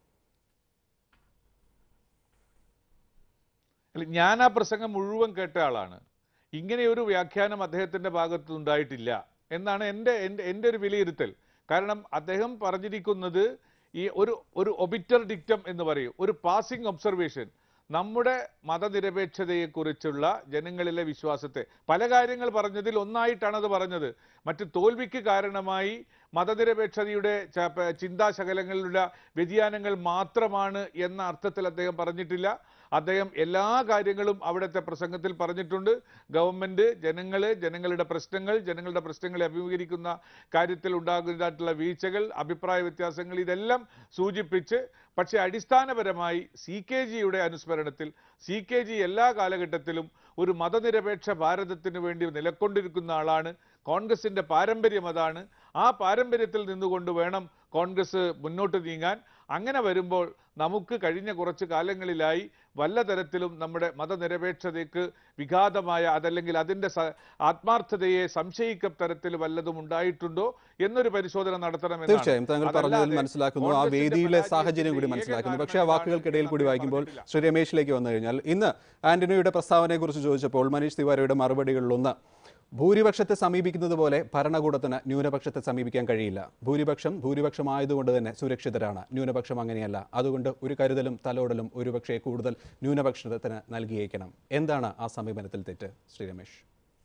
അല്ല, ഞാൻ ആ പ്രസംഗം മുഴുവൻ കേട്ട ആളാണ് ഇങ്ങനെ ഒരു വ്യാഖ്യാനം അദ്ദേഹത്തിന്റെ ഭാഗത്ത് ഉണ്ടായിട്ടില്ല എന്നാണ് എൻ്റെ എൻ്റെ എൻ്റെ ഒരു വിലയിരുത്തൽ കാരണം അദ്ദേഹം പറഞ്ഞിരിക്കുന്നത് ഈ ഒരു ഒരു ഒബിറ്റർ ഡിക്റ്റം എന്ന് പറയും ഒരു പാസിംഗ് ഒബ്സർവേഷൻ നമ്മുടെ മതനിരപേക്ഷതയെക്കുറിച്ചുള്ള ജനങ്ങളിലെ വിശ്വാസത്തെ പല കാര്യങ്ങൾ പറഞ്ഞതിൽ ഒന്നായിട്ടാണ് അത് പറഞ്ഞത് മറ്റ് തോൽവിക്ക് കാരണമായി മതനിരപേക്ഷതയുടെ ച- പ- ചിന്താശകലങ്ങളിലുള്ള വ്യതിയാനങ്ങൾ മാത്രമാണ് എന്ന അർത്ഥത്തിൽ അദ്ദേഹം പറഞ്ഞിട്ടില്ല അദ്ദേഹം എല്ലാ കാര്യങ്ങളും അവിടുത്തെ പ്രസംഗത്തിൽ പറഞ്ഞിട്ടുണ്ട് ഗവൺമെന്റ് ജനങ്ങള് ജനങ്ങളുടെ പ്രശ്നങ്ങൾ ജനങ്ങളുടെ പ്രശ്നങ്ങളെ അഭിമുഖീകരിക്കുന്ന കാര്യത്തിൽ ഉണ്ടാകുന്നതായിട്ടുള്ള വീഴ്ചകൾ അഭിപ്രായ വ്യത്യാസങ്ങൾ ഇതെല്ലാം സൂചിപ്പിച്ച് പക്ഷേ അടിസ്ഥാനപരമായി സി കെ ജിയുടെ അനുസ്മരണത്തിൽ സി കെ ജി എല്ലാ കാലഘട്ടത്തിലും ഒരു മതനിരപേക്ഷ ഭാരതത്തിന് വേണ്ടി നിലക്കൊണ്ടിരിക്കുന്ന ആളാണ് കോൺഗ്രസിന്റെ പാരമ്പര്യം അതാണ് ആ പാരമ്പര്യത്തിൽ നിന്നുകൊണ്ട് വേണം കോൺഗ്രസ് മുന്നോട്ട് നീങ്ങാൻ അങ്ങനെ വരുമ്പോൾ നമുക്ക് കഴിഞ്ഞ കുറച്ച് കാലങ്ങളിലായി വല്ല തരത്തിലും നമ്മുടെ മതനിരപേക്ഷതയ്ക്ക് വിഘാതമായ അതല്ലെങ്കിൽ അതിൻ്റെ സ- ആത്മാർത്ഥതയെ സംശയിക്ക തരത്തിൽ വല്ലതും ഉണ്ടായിട്ടുണ്ടോ എന്നൊരു പരിശോധന നടത്തണമെന്നാണ് തീർച്ചയായും താങ്കൾ പറഞ്ഞതിൽ അതല്ലാതെ മനസ്സിലാക്കുന്നു ആ കോൺഗ്രസിന്റെ വേദിയിലെ പരാജയത്തിന്റെ സാഹചര്യം കൂടി ഏക മനസ്സിലാക്കുന്നു കാരണം പക്ഷേ ആ വാക്കുകൾക്കിടയിൽ കൂടി എന്താണെന്ന് വായിക്കുമ്പോൾ പറഞ്ഞിട്ടില്ല. ശ്രീ രമേശിലേക്ക് വന്നു കഴിഞ്ഞാൽ ഇന്ന് ആന്റണിയുടെ പ്രസ്താവനയെക്കുറിച്ച് ചോദിച്ചപ്പോൾ മനീഷ് തിവാരിയുടെ മറുപടികളിലൊന്ന് ഭൂരിപക്ഷത്തെ സമീപിക്കുന്നത് പോലെ ഭരണകൂടത്തിന് ന്യൂനപക്ഷത്തെ സമീപിക്കാൻ കഴിയില്ല ഭൂരിപക്ഷം ഭൂരിപക്ഷമായതുകൊണ്ട് തന്നെ സുരക്ഷിതരാണ് ന്യൂനപക്ഷം അങ്ങനെയല്ല അതുകൊണ്ട് ഒരു കരുതലും തലോടലും ഒരുപക്ഷെ കൂടുതൽ ന്യൂനപക്ഷത്തിന് നൽകിയേക്കണം എന്താണ് ആ സമീപനത്തിൽ തെറ്റ് ശ്രീ രമേശ്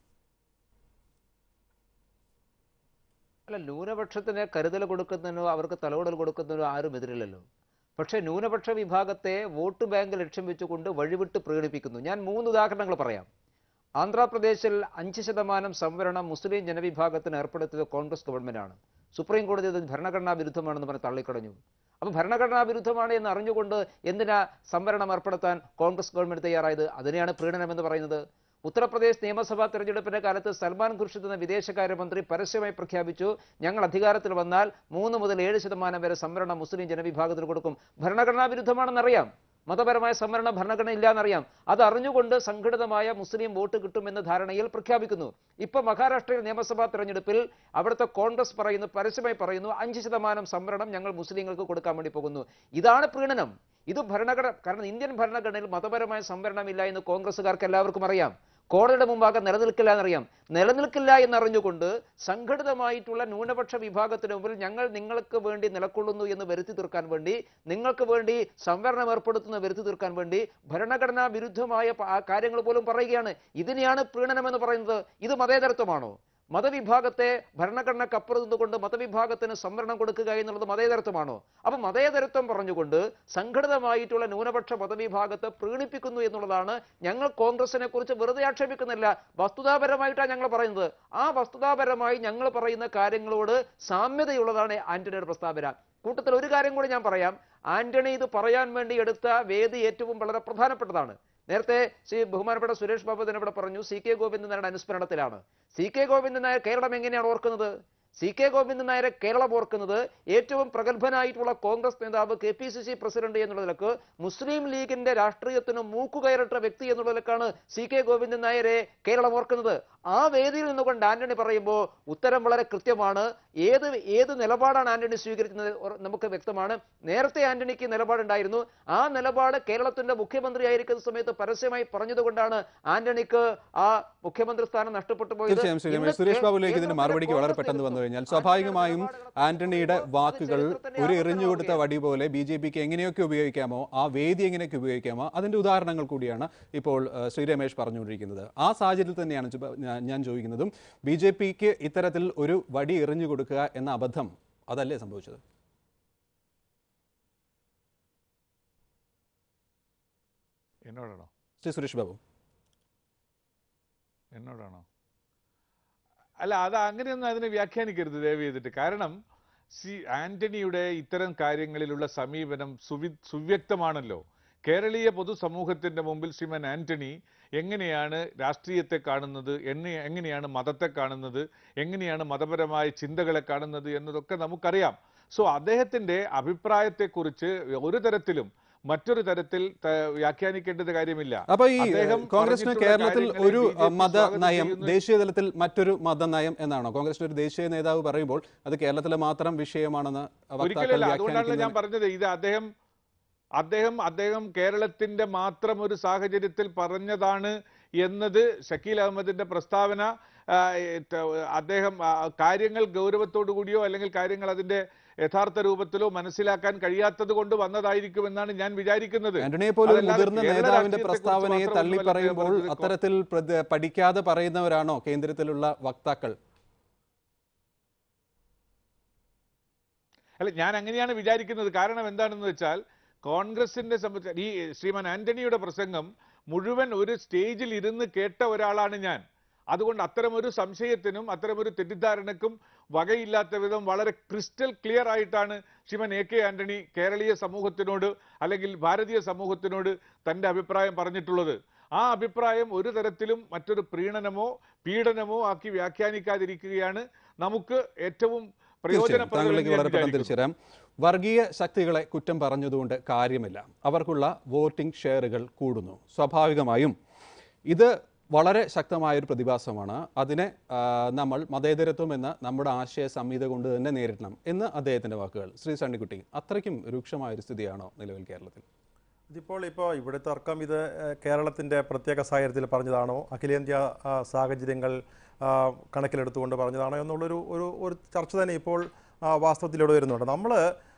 അല്ല ന്യൂനപക്ഷത്തിന് കരുതൽ കൊടുക്കുന്നതിനോ അവർക്ക് തലോടൽ കൊടുക്കുന്നതിനോ ആരും എതിരില്ലല്ലോ പക്ഷേ ന്യൂനപക്ഷ വിഭാഗത്തെ വോട്ട് ബാങ്ക് ലക്ഷ്യം വെച്ചുകൊണ്ട് വഴിവിട്ട് പ്രകടിപ്പിക്കുന്നു ഞാൻ മൂന്ന് ഉദാഹരണങ്ങൾ പറയാം ആന്ധ്രാപ്രദേശിൽ അഞ്ച് ശതമാനം സംവരണം മുസ്ലിം ജനവിഭാഗത്തിന് ഏർപ്പെടുത്തിയത് കോൺഗ്രസ് ഗവൺമെന്റാണ് സുപ്രീം കോടതി അത് ഭരണഘടനാ വിരുദ്ധമാണെന്ന് പറഞ്ഞ് തള്ളിക്കളഞ്ഞു അപ്പോൾ ഭരണഘടനാ വിരുദ്ധമാണ് എന്ന് അറിഞ്ഞുകൊണ്ട് എന്തിനാ സംവരണം ഏർപ്പെടുത്താൻ കോൺഗ്രസ് ഗവൺമെന്റ് തയ്യാറായത് അതിനെയാണ് പ്രീണനം എന്ന് പറയുന്നത് ഉത്തർപ്രദേശ് നിയമസഭാ തെരഞ്ഞെടുപ്പിന്റെ കാലത്ത് സൽമാൻ ഖുർഷിദ് എന്ന വിദേശകാര്യമന്ത്രി പരസ്യമായി പ്രഖ്യാപിച്ചു ഞങ്ങൾ അധികാരത്തിൽ വന്നാൽ മൂന്ന് മുതൽ ഏഴ് ശതമാനം വരെ സംവരണം മുസ്ലിം ജനവിഭാഗത്തിന് കൊടുക്കും ഭരണഘടനാ വിരുദ്ധമാണെന്നറിയാം മതപരമായ സംവരണം ഭരണഘടന ഇല്ലാന്നറിയാം അത് അറിഞ്ഞുകൊണ്ട് സംഘടിതമായ മുസ്ലിം വോട്ട് കിട്ടുമെന്ന ധാരണയിൽ പ്രഖ്യാപിക്കുന്നു ഇപ്പൊ മഹാരാഷ്ട്രയിൽ നിയമസഭാ തെരഞ്ഞെടുപ്പിൽ അവിടുത്തെ കോൺഗ്രസ് പറയുന്നു പരസ്യമായി പറയുന്നു അഞ്ച് ശതമാനം സംവരണം ഞങ്ങൾ മുസ്ലിങ്ങൾക്ക് കൊടുക്കാൻ വേണ്ടി പോകുന്നു ഇതാണ് പ്രീണനം ഇത് ഭരണഘടന കാരണം ഇന്ത്യൻ ഭരണഘടനയിൽ മതപരമായ സംവരണമില്ല എന്ന് കോൺഗ്രസ്സുകാർക്ക് എല്ലാവർക്കും അറിയാം കോടതിയുടെ മുമ്പാകെ നിലനിൽക്കില്ല എന്നറിയാം നിലനിൽക്കില്ല എന്നറിഞ്ഞുകൊണ്ട് സംഘടിതമായിട്ടുള്ള ന്യൂനപക്ഷ വിഭാഗത്തിന് മുമ്പിൽ ഞങ്ങൾ നിങ്ങൾക്ക് വേണ്ടി നിലകൊള്ളുന്നു എന്ന് വരുത്തി തീർക്കാൻ വേണ്ടി നിങ്ങൾക്ക് വേണ്ടി സംവരണം ഏർപ്പെടുത്തുന്ന വരുത്തി തീർക്കാൻ വേണ്ടി ഭരണഘടനാ വിരുദ്ധമായ പ- ആ കാര്യങ്ങൾ പോലും പറയുകയാണ് ഇതിനെയാണ് പ്രീണനം എന്ന് പറയുന്നത് ഇത് മതേതരത്വമാണോ മതവിഭാഗത്തെ ഭരണഘടനക്കപ്പുറത്ത് നിന്നുകൊണ്ട് മതവിഭാഗത്തിന് സംവരണം കൊടുക്കുക എന്നുള്ളത് മതേതരത്വമാണോ അപ്പൊ മതേതരത്വം പറഞ്ഞുകൊണ്ട് സംഘടിതമായിട്ടുള്ള ന്യൂനപക്ഷ മതവിഭാഗത്തെ പ്രീണിപ്പിക്കുന്നു എന്നുള്ളതാണ് ഞങ്ങൾ കോൺഗ്രസിനെ കുറിച്ച് വെറുതെ ആക്ഷേപിക്കുന്നില്ല വസ്തുതാപരമായിട്ടാണ് ഞങ്ങൾ പറയുന്നത് ആ വസ്തുതാപരമായി ഞങ്ങൾ പറയുന്ന കാര്യങ്ങളോട് സാമ്യതയുള്ളതാണ് ആന്റണിയുടെ പ്രസ്താവന കൂട്ടത്തിൽ ഒരു കാര്യം കൂടി ഞാൻ പറയാം ആന്റണി ഇത് പറയാൻ വേണ്ടി എടുത്ത വേദി ഏറ്റവും വളരെ പ്രധാനപ്പെട്ടതാണ് നേരത്തെ ശ്രീ ബഹുമാനപ്പെട്ട സുരേഷ് ബാബു തന്നെ ഇവിടെ പറഞ്ഞു സി കെ ഗോവിന്ദൻ നായരുടെ അനുസ്മരണത്തിലാണ് സി കെ ഗോവിന്ദൻ നായർ കേരളം എങ്ങനെയാണ് ഓർക്കുന്നത് സി കെ ഗോവിന്ദൻ നായരെ കേരളം ഓർക്കുന്നത് ഏറ്റവും പ്രഗത്ഭനായിട്ടുള്ള കോൺഗ്രസ് നേതാവ് K P C C president എന്നുള്ള നിലക്ക് മുസ്ലിം ലീഗിന്റെ രാഷ്ട്രീയത്തിന് മൂക്കുകയറിട്ട വ്യക്തി എന്നുള്ള നിലക്കാണ് സി കെ ഗോവിന്ദൻ നായരെ കേരളം ഓർക്കുന്നത് ആ വേദിയിൽ നിന്നുകൊണ്ട് ആന്റണി പറയുമ്പോൾ ഉത്തരം വളരെ കൃത്യമാണ് ഏത് ഏത് നിലപാടാണ് ആന്റണി സ്വീകരിക്കുന്നത് ഒർ- നമുക്ക് വ്യക്തമാണ് നേരത്തെ ആന്റണിക്ക് നിലപാടുണ്ടായിരുന്നു ആ നിലപാട് കേരളത്തിന്റെ മുഖ്യമന്ത്രി ആയിരിക്കുന്ന സമയത്ത് പരസ്യമായി പറഞ്ഞതുകൊണ്ടാണ് ആന്റണിക്ക് ആ മുഖ്യമന്ത്രി സ്ഥാനം നഷ്ടപ്പെട്ടു പോയത് തീർച്ചയായും ശ്രീ രമേശ് ഇന്ന് സുരേഷ് ബാബുലേക്ക് ഇതിന്റെ കേന്ദ്രത്തിലെ മറുപടിക്ക് വളരെ കോൺഗ്രസ് പെട്ടെന്ന് വന്നു കഴിഞ്ഞാൽ നേതൃത്വം സ്വാഭാവികമായും ആന്റണിയുടെ ആന്റണിയുടെ അത് വാക്കുകൾ ചരിത്രത്തിന്റെ ഒരു ആവർത്തനമാവുകയാണ്. എറിഞ്ഞു കൊടുത്ത വടി പോലെ ബി ജെ പിക്ക് എങ്ങനെയൊക്കെ ഉപയോഗിക്കാമോ ആ വേദി എങ്ങനെയൊക്കെ ഉപയോഗിക്കാമോ അതിന്റെ ഉദാഹരണങ്ങൾ കൂടിയാണ് ഇപ്പോൾ ഏഹ്, ശ്രീ രമേശ് പറഞ്ഞുകൊണ്ടിരിക്കുന്നത് ആ സാഹചര്യത്തിൽ തന്നെയാണ് ചുബ- ഞാൻ- ഞാൻ ചോദിക്കുന്നതും ബി ജെ പിക്ക് ഇത്തരത്തിൽ ഒരു വടി എറിഞ്ഞു കൊടുക്കുക എന്ന അബദ്ധം അതല്ലേ സംഭവിച്ചത് എന്നോടാണോ ശ്രീ സുരേഷ് ബാബു എന്നോടാണോ അല്ല അത് അങ്ങനെയൊന്നും അതിനെ വ്യാഖ്യാനിക്കരുത് ദയവ് ചെയ്തിട്ട് കാരണം സി ആന്റണിയുടെ ഇത്തരം കാര്യങ്ങളിലുള്ള സമീപനം സുവി സുവ്യക്തമാണല്ലോ കേരളീയ പൊതുസമൂഹത്തിന്റെ മുമ്പിൽ ശ്രീമൻ ആന്റണി എങ്ങനെയാണ് രാഷ്ട്രീയത്തെ കാണുന്നത് എന്നെ എങ്ങനെയാണ് മതത്തെ കാണുന്നത് എങ്ങനെയാണ് മതപരമായ ചിന്തകളെ കാണുന്നത് എന്നതൊക്കെ നമുക്കറിയാം സോ അദ്ദേഹത്തിന്റെ അഭിപ്രായത്തെക്കുറിച്ച് ഒരു തരത്തിലും മറ്റൊരു തരത്തിൽ ത- വ്യാഖ്യാനിക്കേണ്ടത് കാര്യമില്ല അപ്പൊ ഈ അദ്ദേഹം കോൺഗ്രസിന് പറഞ്ഞിട്ടുള്ള കേരളത്തിൽ കാര്യങ്ങളെ ഒരു BJP അഹ്, മത സ്വാഗതം നയം ചെയ്യുന്നു. ദേശീയ തലത്തിൽ മറ്റൊരു മതനയം എന്നാണോ കോൺഗ്രസിന്റെ ഒരു ദേശീയ നേതാവ് പറയുമ്പോൾ അത് കേരളത്തിലെ മാത്രം വിഷയമാണെന്ന് വക്താക്കൾ ഒരിക്കലല്ല അതുകൊണ്ടാണല്ലോ ഞാൻ വ്യാഖ്യാനിക്കുന്നത് പറഞ്ഞത് ഇത് അദ്ദേഹം അദ്ദേഹം അദ്ദേഹം കേരളത്തിന്റെ മാത്രം ഒരു സാഹചര്യത്തിൽ പറഞ്ഞതാണ് എന്നത് ഷക്കീൽ അഹമ്മദിന്റെ പ്രസ്താവന ആ, ഏറ്റ്, അദ്ദേഹം ആ, കാര്യങ്ങൾ ഗൗരവത്തോടു കൂടിയോ അല്ലെങ്കിൽ കാര്യങ്ങൾ അതിന്റെ യഥാർത്ഥ രൂപത്തിലോ മനസ്സിലാക്കാൻ കഴിയാത്തത് കൊണ്ട് വന്നതായിരിക്കുമെന്നാണ് ഞാൻ വിചാരിക്കുന്നത് ആന്റണിയെ പോലെ ഒരു അതല്ലാതെ മുതിർന്ന കേരള നേതാവിന്റെ രാഷ്ട്രീയത്തെക്കുറിച്ച് പ്രസ്താവനയെ മാത്രമൊന്നുമല്ല തള്ളി അദ്ദേഹം പറയുമ്പോൾ പറഞ്ഞത്. അത്തരത്തിൽ പ്രതി- പഠിക്കാതെ പറയുന്നവരാണോ കേന്ദ്രത്തിലുള്ള വക്താക്കൾ അല്ല ഞാൻ അങ്ങനെയാണ് വിചാരിക്കുന്നത് കാരണം എന്താണെന്ന് വെച്ചാൽ കോൺഗ്രസിന്റെ സംബന്ധിച്ച് ഈ ശ്രീമാൻ ആന്റണിയുടെ പ്രസംഗം മുഴുവൻ ഒരു സ്റ്റേജിൽ ഇരുന്ന് കേട്ട ഒരാളാണ് ഞാൻ അതുകൊണ്ട് അത്തരമൊരു സംശയത്തിനും അത്തരമൊരു തെറ്റിദ്ധാരണക്കും വകയില്ലാത്ത വിധം വളരെ ക്രിസ്റ്റൽ ക്ലിയർ ആയിട്ടാണ് ശ്രീമൻ എ കെ ആന്റണി കേരളീയ സമൂഹത്തിനോട് അല്ലെങ്കിൽ ഭാരതീയ സമൂഹത്തിനോട് തന്റെ അഭിപ്രായം പറഞ്ഞിട്ടുള്ളത് ആ അഭിപ്രായം ഒരു തരത്തിലും മറ്റൊരു പ്രീണനമോ പീഡനമോ ആക്കി വ്യാഖ്യാനിക്കാതിരിക്കുകയാണ് നമുക്ക് ഏറ്റവും തീർച്ചയായും പ്രയോജനപ്രദം എന്ന് താങ്കളിലേക്ക് ഞാൻ വളരെ പെട്ടെന്ന് വിചാരിക്കുന്നു. തിരിച്ചുതരാം വർഗീയ ശക്തികളെ കുറ്റം പറഞ്ഞതുകൊണ്ട് കാര്യമില്ല അവർക്കുള്ള വോട്ടിംഗ് ഷെയറുകൾ കൂടുന്നു സ്വാഭാവികമായും ഇത് വളരെ ശക്തമായൊരു പ്രതിഭാസമാണ് അതിനെ ആ, നമ്മൾ മതേതരത്വം എന്ന നമ്മുടെ ആശയ സംഹിത കൊണ്ട് തന്നെ നേരിടണം എന്ന് അദ്ദേഹത്തിന്റെ വാക്കുകൾ ശ്രീ സണ്ണിക്കുട്ടി അത്രയ്ക്കും രൂക്ഷമായൊരു സ്ഥിതിയാണോ നിലവിൽ കേരളത്തിൽ ഇതിപ്പോൾ ഇപ്പോൾ ഇവിടെ തർക്കം ഇത് ഏഹ്, കേരളത്തിൻ്റെ പ്രത്യേക സാഹചര്യത്തിൽ പറഞ്ഞതാണോ അഖിലേന്ത്യാ ആ, സാഹചര്യങ്ങൾ ആ, കണക്കിലെടുത്തുകൊണ്ട് പറഞ്ഞതാണോ എന്നുള്ളൊരു ഒരു ഒരു ചർച്ച തന്നെ ഇപ്പോൾ ആ, വാസ്തവത്തിലൂടെ വരുന്നുണ്ട് നമ്മൾ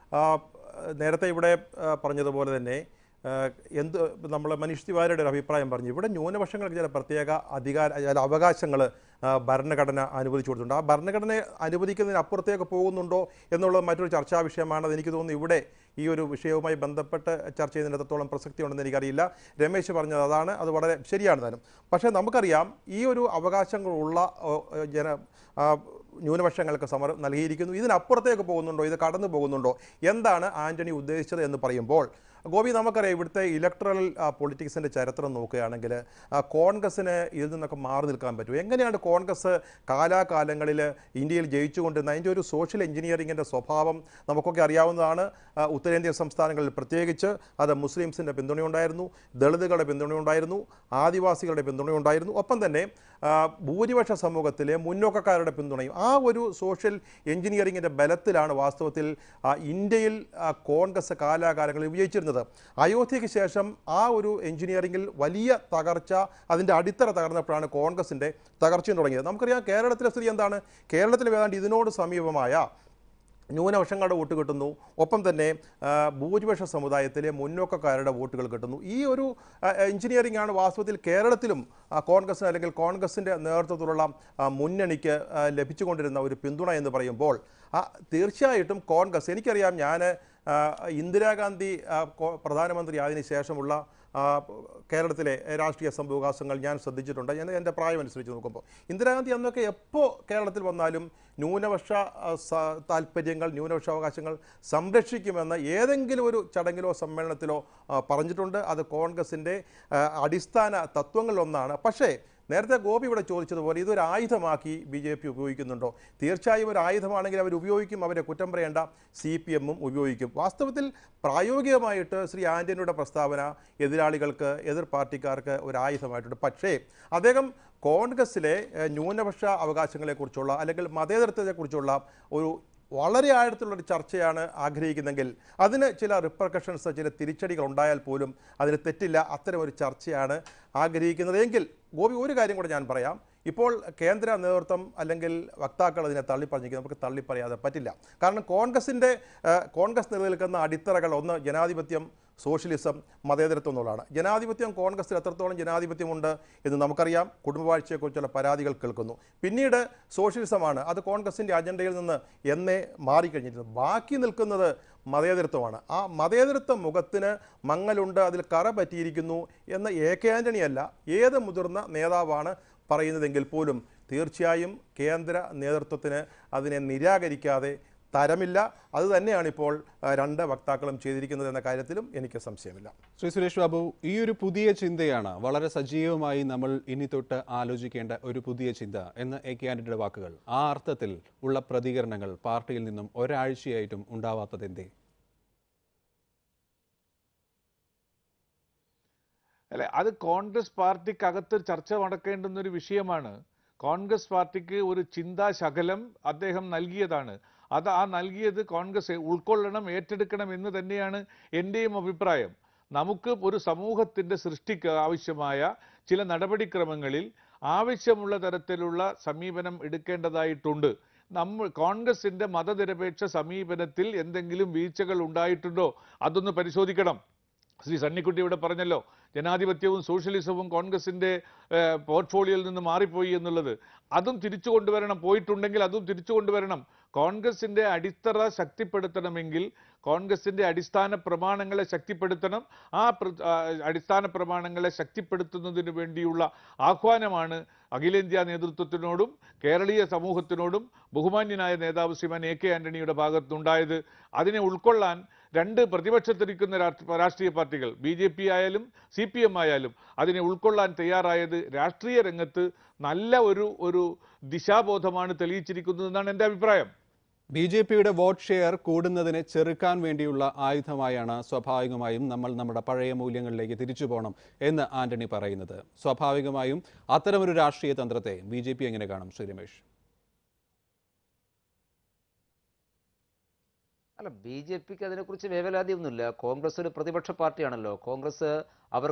നേരത്തെ ഇവിടെ ആ, പറഞ്ഞതുപോലെ തന്നെ ആ, എന്ത് നമ്മൾ മനീഷ് തിവാരിയുടെ ഒരു അഭിപ്രായം പറഞ്ഞു ഇവിടെ ന്യൂനപക്ഷങ്ങൾക്ക് ചില പ്രത്യേക അധികാര ചില അവകാശങ്ങൾ ഭരണഘടന അനുവദിച്ചു കൊടുത്തിട്ടുണ്ട് ആ ഭരണഘടന അനുവദിക്കുന്നതിന് അപ്പുറത്തേക്ക് പോകുന്നുണ്ടോ എന്നുള്ളത് മറ്റൊരു ചർച്ചാ വിഷയമാണ് അത് എനിക്ക് തോന്നുന്നു ഇവിടെ ഈ ഒരു വിഷയവുമായി ബന്ധപ്പെട്ട് ചർച്ച ചെയ്യുന്നതിന് എത്രത്തോളം പ്രസക്തി ഉണ്ടെന്ന് എനിക്കറിയില്ല രമേശ് പറഞ്ഞത് അതാണ് അത് വളരെ ശരിയാണ് താനും പക്ഷേ നമുക്കറിയാം ഈ ഒരു അവകാശങ്ങളുള്ള ഓ, ജന ആ, ന്യൂനപക്ഷങ്ങൾക്ക് സമരം നൽകിയിരിക്കുന്നു ഇതിനപ്പുറത്തേക്ക് പോകുന്നുണ്ടോ ഇത് കടന്നു പോകുന്നുണ്ടോ എന്താണ് ആന്റണി ഉദ്ദേശിച്ചത് എന്ന് പറയുമ്പോൾ ഗോപി നമുക്കറിയാം ഇവിടുത്തെ ഇലക്ട്രൽ പൊളിറ്റിക്സിൻ്റെ ചരിത്രം നോക്കുകയാണെങ്കിൽ ആ, കോൺഗ്രസ്സിന് ഇതിൽ നിന്നൊക്കെ മാറി നിൽക്കാൻ പറ്റും എങ്ങനെയാണ് കോൺഗ്രസ് കാലാകാലങ്ങളിൽ ഇന്ത്യയിൽ ജയിച്ചുകൊണ്ടിരുന്നത് അതിൻ്റെ ഒരു സോഷ്യൽ എഞ്ചിനീയറിങ്ങിൻ്റെ സ്വഭാവം നമുക്കൊക്കെ അറിയാവുന്നതാണ് ആ, ഉത്തരേന്ത്യൻ സംസ്ഥാനങ്ങളിൽ പ്രത്യേകിച്ച് അത് മുസ്ലിംസിൻ്റെ പിന്തുണയുണ്ടായിരുന്നു ദളിതുകളുടെ പിന്തുണയുണ്ടായിരുന്നു ആദിവാസികളുടെ പിന്തുണയുണ്ടായിരുന്നു ഒപ്പം തന്നെ ആ, ഭൂരിപക്ഷ സമൂഹത്തിലെ മുന്നോക്കക്കാരുടെ പിന്തുണയും ആ ഒരു സോഷ്യൽ എഞ്ചിനീയറിങ്ങിൻ്റെ ബലത്തിലാണ് വാസ്തവത്തിൽ ആ, ഇന്ത്യയിൽ ആ, കോൺഗ്രസ് കാലാകാലങ്ങളിൽ വിജയിച്ചിരുന്നത് അയോധ്യയ്ക്ക് ശേഷം ആ ഒരു എഞ്ചിനീയറിങ്ങിൽ വലിയ തകർച്ച അതിൻ്റെ അടിത്തറ തകർന്നപ്പോഴാണ് കോൺഗ്രസിൻ്റെ തകർച്ചയും തുടങ്ങിയത് നമുക്കറിയാം കേരളത്തിലെ സ്ഥിതി എന്താണ് കേരളത്തിൽ ഏതാണ്ട് ഇതിനോട് സമീപമായ ന്യൂനപക്ഷങ്ങളുടെ വോട്ട് കിട്ടുന്നു ഒപ്പം തന്നെ ആ, ഭൂരിപക്ഷ സമുദായത്തിലെ മുന്നോക്കക്കാരുടെ വോട്ടുകൾ കിട്ടുന്നു ഈ ഒരു ആ, എഞ്ചിനീയറിംഗ് ആണ് വാസ്തവത്തിൽ കേരളത്തിലും ആ, കോൺഗ്രസിന് അല്ലെങ്കിൽ കോൺഗ്രസിൻ്റെ നേതൃത്വത്തിലുള്ള ആ, മുന്നണിക്ക് ആ, ലഭിച്ചുകൊണ്ടിരുന്ന ഒരു പിന്തുണ എന്ന് പറയുമ്പോൾ ആ, തീർച്ചയായിട്ടും കോൺഗ്രസ് എനിക്കറിയാം ഞാൻ ആ, ഇന്ദിരാഗാന്ധി ആ, കോ- പ്രധാനമന്ത്രി ആയതിനു ശേഷമുള്ള ആ, കേരളത്തിലെ രാഷ്ട്രീയ സംഭവവികാസങ്ങൾ ഞാൻ ശ്രദ്ധിച്ചിട്ടുണ്ട് ഞാൻ എൻ്റെ പ്രായം അനുസരിച്ച് നോക്കുമ്പോൾ ഇന്ദിരാഗാന്ധി അന്നൊക്കെ എപ്പോൾ കേരളത്തിൽ വന്നാലും ന്യൂനപക്ഷ ആ, സ- താല്പര്യങ്ങൾ ന്യൂനപക്ഷ അവകാശങ്ങൾ സംരക്ഷിക്കുമെന്ന് ഏതെങ്കിലും ഒരു ചടങ്ങിലോ സമ്മേളനത്തിലോ ആ, പറഞ്ഞിട്ടുണ്ട് അത് കോൺഗ്രസിൻ്റെ ആ, അടിസ്ഥാന തത്വങ്ങളിലൊന്നാണ് പക്ഷേ നേരത്തെ ഗോപി ഇവിടെ ചോദിച്ചതുപോലെ ഇതൊരു ആയുധമാക്കി ബി ജെ പി ഉപയോഗിക്കുന്നുണ്ടോ തീർച്ചയായും ഒരു ആയുധമാണെങ്കിൽ അവർ ഉപയോഗിക്കും അവരെ കുറ്റം പറയേണ്ട സി പി എമ്മും ഉപയോഗിക്കും വാസ്തവത്തിൽ പ്രായോഗികമായിട്ട് ശ്രീ ആൻ്റണിയുടെ പ്രസ്താവന എതിരാളികൾക്ക് എതിർ പാർട്ടിക്കാർക്ക് ഒരു ആയുധമായിട്ടുണ്ട് പക്ഷേ അദ്ദേഹം കോൺഗ്രസ്സിലെ ഏഹ്, ന്യൂനപക്ഷ അവകാശങ്ങളെക്കുറിച്ചുള്ള അല്ലെങ്കിൽ മതേതരത്വത്തെക്കുറിച്ചുള്ള ഒരു വളരെ ആഴത്തിലുള്ള ഒരു ചർച്ചയാണ് ആഗ്രഹിക്കുന്നെങ്കിൽ അതിന് ചില റിപ്പർക്കഷൻസ് ചില തിരിച്ചടികൾ ഉണ്ടായാൽ പോലും അതിന് തെറ്റില്ല അത്തരം ഒരു ചർച്ചയാണ് ആഗ്രഹിക്കുന്നത് എങ്കിൽ ഗോപി ഒരു കാര്യം കൂടെ ഞാൻ പറയാം ഇപ്പോൾ കേന്ദ്ര നേതൃത്വം അല്ലെങ്കിൽ വക്താക്കൾ അതിനെ തള്ളിപ്പറഞ്ഞിരിക്കുന്നത് നമുക്ക് തള്ളിപ്പറയാതെ പറ്റില്ല കാരണം കോൺഗ്രസിൻ്റെ ഏഹ്, കോൺഗ്രസ് നിലനിൽക്കുന്ന അടിത്തറകൾ ഒന്ന് ജനാധിപത്യം സോഷ്യലിസം മതേതരത്വം എന്നുള്ളതാണ് ജനാധിപത്യം കോൺഗ്രസിൽ എത്രത്തോളം ജനാധിപത്യമുണ്ട് എന്ന് നമുക്കറിയാം കുടുംബവാഴ്ചയെക്കുറിച്ചുള്ള പരാതികൾ കേൾക്കുന്നു പിന്നീട് സോഷ്യലിസമാണ് അത് കോൺഗ്രസിൻ്റെ അജണ്ടയിൽ നിന്ന് എന്നേ മാറിക്കഴിഞ്ഞിരുന്നു ബാക്കി നിൽക്കുന്നത് മതേതരത്വമാണ് ആ മതേതരത്വ മുഖത്തിന് മങ്ങലുണ്ട് അതിൽ കറ പറ്റിയിരിക്കുന്നു എന്ന് എ കെ ആൻ്റണിയല്ല ഏത് മുതിർന്ന നേതാവാണ് പറയുന്നതെങ്കിൽ പോലും തീർച്ചയായും കേന്ദ്ര നേതൃത്വത്തിന് അതിനെ നിരാകരിക്കാതെ തരമില്ല അത് തന്നെയാണ് ഇപ്പോൾ ആ, രണ്ട് വക്താക്കളും ചെയ്തിരിക്കുന്നത് എന്ന കാര്യത്തിലും എനിക്ക് സംശയമില്ല ശ്രീ സുരേഷ് ബാബു ഈ ഒരു പുതിയ ചിന്തയാണ് വളരെ സജീവമായി നമ്മൾ ഇനി തൊട്ട് ആലോചിക്കേണ്ട ഒരു പുതിയ ചിന്ത എന്ന് എ കെ ആന്റണിയുടെ വാക്കുകൾ ആ അർത്ഥത്തിൽ ഉള്ള പ്രതികരണങ്ങൾ പാർട്ടിയിൽ നിന്നും ഒരാഴ്ചയായിട്ടും ഉണ്ടാവാത്തത് എന്തേ അല്ലെ അത് കോൺഗ്രസ് പാർട്ടിക്കകത്ത് ചർച്ച നടക്കേണ്ടുന്ന ഒരു വിഷയമാണ് കോൺഗ്രസ് പാർട്ടിക്ക് ഒരു ചിന്താശകലം അദ്ദേഹം നൽകിയതാണ് അത് ആ നൽകിയത് കോൺഗ്രസ് ഉൾക്കൊള്ളണം ഏറ്റെടുക്കണം എന്ന് തന്നെയാണ് എൻ്റെയും അഭിപ്രായം നമുക്ക് ഒരു സമൂഹത്തിൻ്റെ സൃഷ്ടിക്ക് ആവശ്യമായ ചില നടപടിക്രമങ്ങളിൽ ആവശ്യമുള്ള തരത്തിലുള്ള സമീപനം എടുക്കേണ്ടതായിട്ടുണ്ട് നമ്മൾ കോൺഗ്രസിന്റെ മതനിരപേക്ഷ സമീപനത്തിൽ എന്തെങ്കിലും വീഴ്ചകൾ ഉണ്ടായിട്ടുണ്ടോ അതൊന്ന് പരിശോധിക്കണം ശ്രീ സണ്ണിക്കുട്ടി ഇവിടെ പറഞ്ഞല്ലോ ജനാധിപത്യവും സോഷ്യലിസവും കോൺഗ്രസിന്റെ ഏഹ്, പോർട്ട്ഫോളിയോയിൽ നിന്ന് മാറിപ്പോയി എന്നുള്ളത് അതും തിരിച്ചു കൊണ്ടുവരണം പോയിട്ടുണ്ടെങ്കിൽ അതും തിരിച്ചു കൊണ്ടുവരണം കോൺഗ്രസിന്റെ അടിത്തറ ശക്തിപ്പെടുത്തണമെങ്കിൽ കോൺഗ്രസിന്റെ അടിസ്ഥാന പ്രമാണങ്ങളെ ശക്തിപ്പെടുത്തണം ആ പ്ര- ആ, അടിസ്ഥാന പ്രമാണങ്ങളെ ശക്തിപ്പെടുത്തുന്നതിന് വേണ്ടിയുള്ള ആഹ്വാനമാണ് അഖിലേന്ത്യാ നേതൃത്വത്തിനോടും കേരളീയ സമൂഹത്തിനോടും ബഹുമാന്യനായ നേതാവ് ശ്രീമാൻ എ കെ ആന്റണിയുടെ ഭാഗത്തുണ്ടായത് അതിനെ ഉൾക്കൊള്ളാൻ രണ്ട് പ്രതിപക്ഷത്തിരിക്കുന്ന രാഷ്ട്ര- രാഷ്ട്രീയ പാർട്ടികൾ ബി ജെ പി ആയാലും സി പി എം ആയാലും അതിനെ ഉൾക്കൊള്ളാൻ തയ്യാറായത് രാഷ്ട്രീയ രംഗത്ത് നല്ല ഒരു ഒരു ദിശാബോധമാണ് തെളിയിച്ചിരിക്കുന്നതെന്നാണ് എൻ്റെ അഭിപ്രായം ബി ജെ പിയുടെ വോട്ട് ഷെയർ കൂടുന്നതിനെ ചെറുക്കാൻ വേണ്ടിയുള്ള ആയുധമായാണ് സ്വാഭാവികമായും നമ്മൾ നമ്മുടെ പഴയ മൂല്യങ്ങളിലേക്ക് തിരിച്ചു പോകണം എന്ന് ആന്റണി പറയുന്നത് സ്വാഭാവികമായും അത്തരമൊരു രാഷ്ട്രീയ തന്ത്രത്തെ ബി ജെ പി എങ്ങനെ കാണും ശ്രീ രമേശ് അല്ല ബി ജെ പിക്ക് അതിനെക്കുറിച്ച് വേവലാതിയൊന്നുമില്ല കോൺഗ്രസ് ഒരു പ്രതിപക്ഷ പാർട്ടിയാണല്ലോ കോൺഗ്രസ് അവർ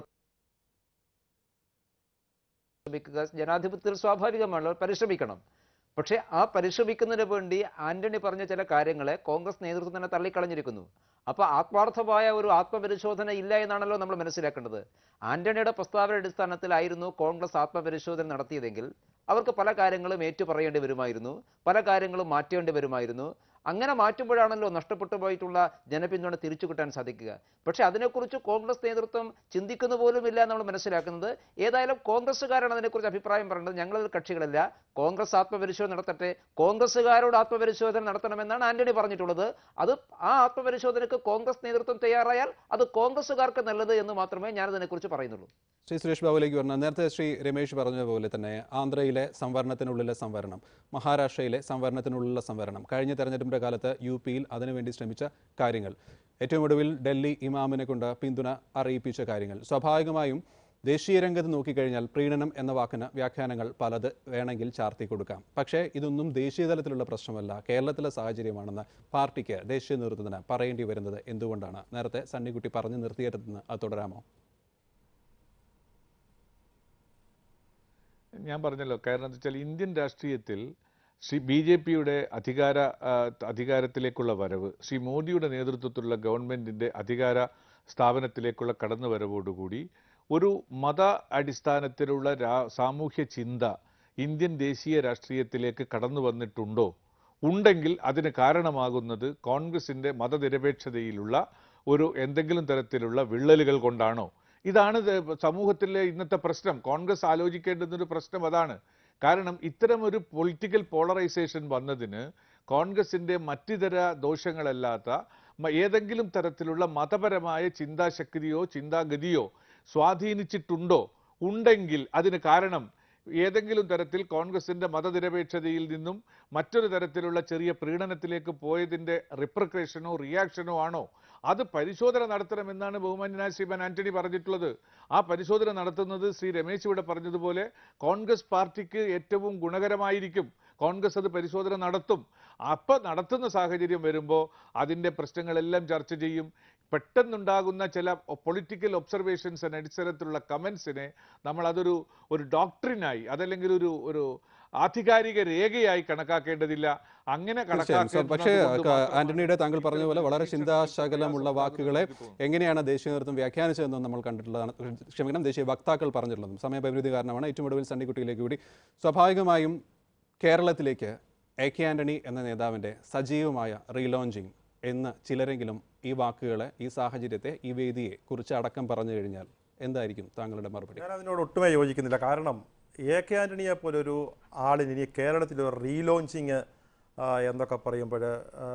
പരിശ്രമിക്കുക ജനാധിപത്യത്തിൽ സ്വാഭാവികമാണല്ലോ പരിശ്രമിക്കണം പക്ഷേ ആ പരിശ്രമിക്കുന്നതിന് വേണ്ടി ആന്റണി പറഞ്ഞ ചില കാര്യങ്ങളെ കോൺഗ്രസ് നേതൃത്വം തന്നെ തള്ളിക്കളഞ്ഞിരിക്കുന്നു അപ്പോൾ ആത്മാർത്ഥമായ ഒരു ആത്മപരിശോധന ഇല്ല എന്നാണല്ലോ നമ്മൾ മനസ്സിലാക്കേണ്ടത് ആന്റണിയുടെ പ്രസ്താവന അടിസ്ഥാനത്തിലായിരുന്നു കോൺഗ്രസ് ആത്മപരിശോധന നടത്തിയതെങ്കിൽ അവർക്ക് പല കാര്യങ്ങളും ഏറ്റു പറയേണ്ടി വരുമായിരുന്നു പല കാര്യങ്ങളും മാറ്റേണ്ടി വരുമായിരുന്നു അങ്ങനെ മാറ്റുമ്പോഴാണല്ലോ നഷ്ടപ്പെട്ടു പോയിട്ടുള്ള ജനപിന്തുണ തിരിച്ചു കിട്ടാൻ സാധിക്കുക പക്ഷെ അതിനെക്കുറിച്ച് കോൺഗ്രസ് നേതൃത്വം ചിന്തിക്കുന്നു പോലുമില്ല നമ്മൾ മനസ്സിലാക്കുന്നത് ഏതായാലും കോൺഗ്രസ്സുകാരാണ് അതിനെക്കുറിച്ച് അഭിപ്രായം പറയുന്നത് ഞങ്ങളത് കക്ഷികളല്ല കോൺഗ്രസ് ആത്മപരിശോധന നടത്തട്ടെ കോൺഗ്രസ്സുകാരോട് ആത്മപരിശോധന നടത്തണമെന്നാണ് ആന്റണി പറഞ്ഞിട്ടുള്ളത് അത് ആ ആത്മപരിശോധനയ്ക്ക് കോൺഗ്രസ് നേതൃത്വം തയ്യാറായാൽ അത് കോൺഗ്രസ്സുകാർക്ക് നല്ലത് എന്ന് മാത്രമേ ഞാൻ അതിനെക്കുറിച്ച് പറയുന്നുള്ളൂ ശ്രീ സുരേഷ് ബാബുലേക്ക് പറഞ്ഞ നേരത്തെ ശ്രീ രമേശ് പറഞ്ഞതുപോലെ തന്നെ ആന്ധ്രയിലെ സംവരണത്തിനുള്ളിലെ സംവരണം മഹാരാഷ്ട്രയിലെ സംവരണത്തിനുള്ളിലെ സംവരണം കഴിഞ്ഞ തെരഞ്ഞെടുപ്പിന്റെ കാലത്ത് യു പിയിൽ അതിനുവേണ്ടി ശ്രമിച്ച കാര്യങ്ങൾ ഏറ്റവും ഒടുവിൽ ഡൽഹി ഇമാമിനെ കൊണ്ട് പിന്തുണ അറിയിപ്പിച്ച കാര്യങ്ങൾ സ്വാഭാവികമായും ദേശീയ രംഗത്ത് നോക്കിക്കഴിഞ്ഞാൽ പ്രീണനം എന്ന വാക്കിന് വ്യാഖ്യാനങ്ങൾ പലത് വേണമെങ്കിൽ ചാർത്തി കൊടുക്കാം പക്ഷേ ഇതൊന്നും ദേശീയ തലത്തിലുള്ള പ്രശ്നമല്ല കേരളത്തിലെ സാഹചര്യമാണെന്ന് പാർട്ടിക്ക് ദേശീയ നേതൃത്വത്തിന് പറയേണ്ടി വരുന്നത് എന്തുകൊണ്ടാണ് നേരത്തെ സണ്ണിക്കുട്ടി പറഞ്ഞു നിർത്തിയിടത്തുനിന്ന് അത് തുടരാമോ ഞാൻ പറഞ്ഞല്ലോ കാരണം എന്താ വെച്ചാൽ ഇന്ത്യൻ രാഷ്ട്രീയത്തിൽ ശ്രീ ബി ജെ പിയുടെ അധികാര ആ, അധികാരത്തിലേക്കുള്ള വരവ് ശ്രീ മോദിയുടെ നേതൃത്വത്തിലുള്ള ഗവൺമെൻറ്റിൻ്റെ അധികാര സ്ഥാപനത്തിലേക്കുള്ള കടന്നുവരവോടുകൂടി ഒരു മത അടിസ്ഥാനത്തിലുള്ള രാ സാമൂഹ്യ ചിന്ത ഇന്ത്യൻ ദേശീയ രാഷ്ട്രീയത്തിലേക്ക് കടന്നു വന്നിട്ടുണ്ടോ ഉണ്ടെങ്കിൽ അതിന് കാരണമാകുന്നത് കോൺഗ്രസിൻ്റെ മതനിരപേക്ഷതയിലുള്ള ഒരു എന്തെങ്കിലും തരത്തിലുള്ള വിള്ളലുകൾ കൊണ്ടാണോ ഇതാണ് ഇത് സമൂഹത്തിലെ ഇന്നത്തെ പ്രശ്നം കോൺഗ്രസ് ആലോചിക്കേണ്ടുന്ന ഒരു പ്രശ്നം അതാണ് കാരണം ഇത്തരം ഒരു പൊളിറ്റിക്കൽ പോളറൈസേഷൻ വന്നതിന് കോൺഗ്രസിൻ്റെ മറ്റിതര ദോഷങ്ങളല്ലാത്ത മ- ഏതെങ്കിലും തരത്തിലുള്ള മതപരമായ ചിന്താശക്തിയോ ചിന്താഗതിയോ സ്വാധീനിച്ചിട്ടുണ്ടോ ഉണ്ടെങ്കിൽ അതിന് കാരണം ഏതെങ്കിലും തരത്തിൽ കോൺഗ്രസിന്റെ മതനിരപേക്ഷതയിൽ നിന്നും മറ്റൊരു തരത്തിലുള്ള ചെറിയ പ്രീണനത്തിലേക്ക് പോയതിന്റെ റിപ്രക്രേഷനോ റിയാക്ഷനോ ആണോ അത് പരിശോധന നടത്തണമെന്നാണ് ബഹുമാന്യനായ ശ്രീമാൻ ആന്റണി പറഞ്ഞിട്ടുള്ളത് ആ പരിശോധന നടത്തുന്നത് ശ്രീ രമേശ് ഇവിടെ പറഞ്ഞതുപോലെ കോൺഗ്രസ് പാർട്ടിക്ക് ഏറ്റവും ഗുണകരമായിരിക്കും കോൺഗ്രസ് അത് പരിശോധന നടത്തും അപ്പം നടത്തുന്ന സാഹചര്യം വരുമ്പോൾ അതിൻ്റെ പ്രശ്നങ്ങളെല്ലാം ചർച്ച ചെയ്യും പെട്ടെന്നുണ്ടാകുന്ന ചില പൊളിറ്റിക്കൽ ഒബ്സർവേഷൻസ് അടിസ്ഥാനത്തിലുള്ള കമൻസിനെ നമ്മൾ അതൊരു ഒരു ഡോക്ട്രിനായി അതല്ലെങ്കിൽ ഒരു ഒരു ആധികാരിക രേഖയായി കണക്കാക്കേണ്ടതില്ല അങ്ങനെ തീർച്ചയായും സർ, പക്ഷേ കണക്കാക്കേണ്ടത് കൊണ്ട് ക- മാത്രമാണ് ആന്റണിയുടെ താങ്കൾ പറഞ്ഞ പോലെ വളരെ ദേശീയ ചിന്താശകലമുള്ള രാഷ്ട്രീയ വാക്കുകളെ പോകുന്നത്. എങ്ങനെയാണ് ദേശീയ നേതൃത്വം വ്യാഖ്യാനിച്ചതെന്ന് നമ്മൾ കണ്ടിട്ടുള്ളതാണ് ക്ഷമിക്കണം ദേശീയ വക്താക്കൾ പറഞ്ഞിട്ടുള്ളതും സമയപരിമിതി കാരണമാണ് ഏറ്റവും ഒടുവിൽ സണ്ണിക്കുട്ടിയിലേക്ക് കൂടി സ്വാഭാവികമായും കേരളത്തിലേക്ക് എ കെ ആന്റണി എന്ന നേതാവിൻ്റെ സജീവമായ റീലോഞ്ചിങ് എന്ന് ചിലരെങ്കിലും ഈ വാക്കുകളെ ഈ സാഹചര്യത്തെ ഈ വേദിയെ കുറിച്ച് അടക്കം പറഞ്ഞു കഴിഞ്ഞാൽ എന്തായിരിക്കും താങ്കളുടെ മറുപടി ഞാൻ അതിനോട് ഒട്ടുമേ യോജിക്കുന്നില്ല കാരണം എ കെ ആൻ്റണിയെ പോലൊരു ആളിന് ഇനി കേരളത്തിൽ ഒരു റീലോഞ്ചിങ് എന്നൊക്കെ പറയുമ്പോൾ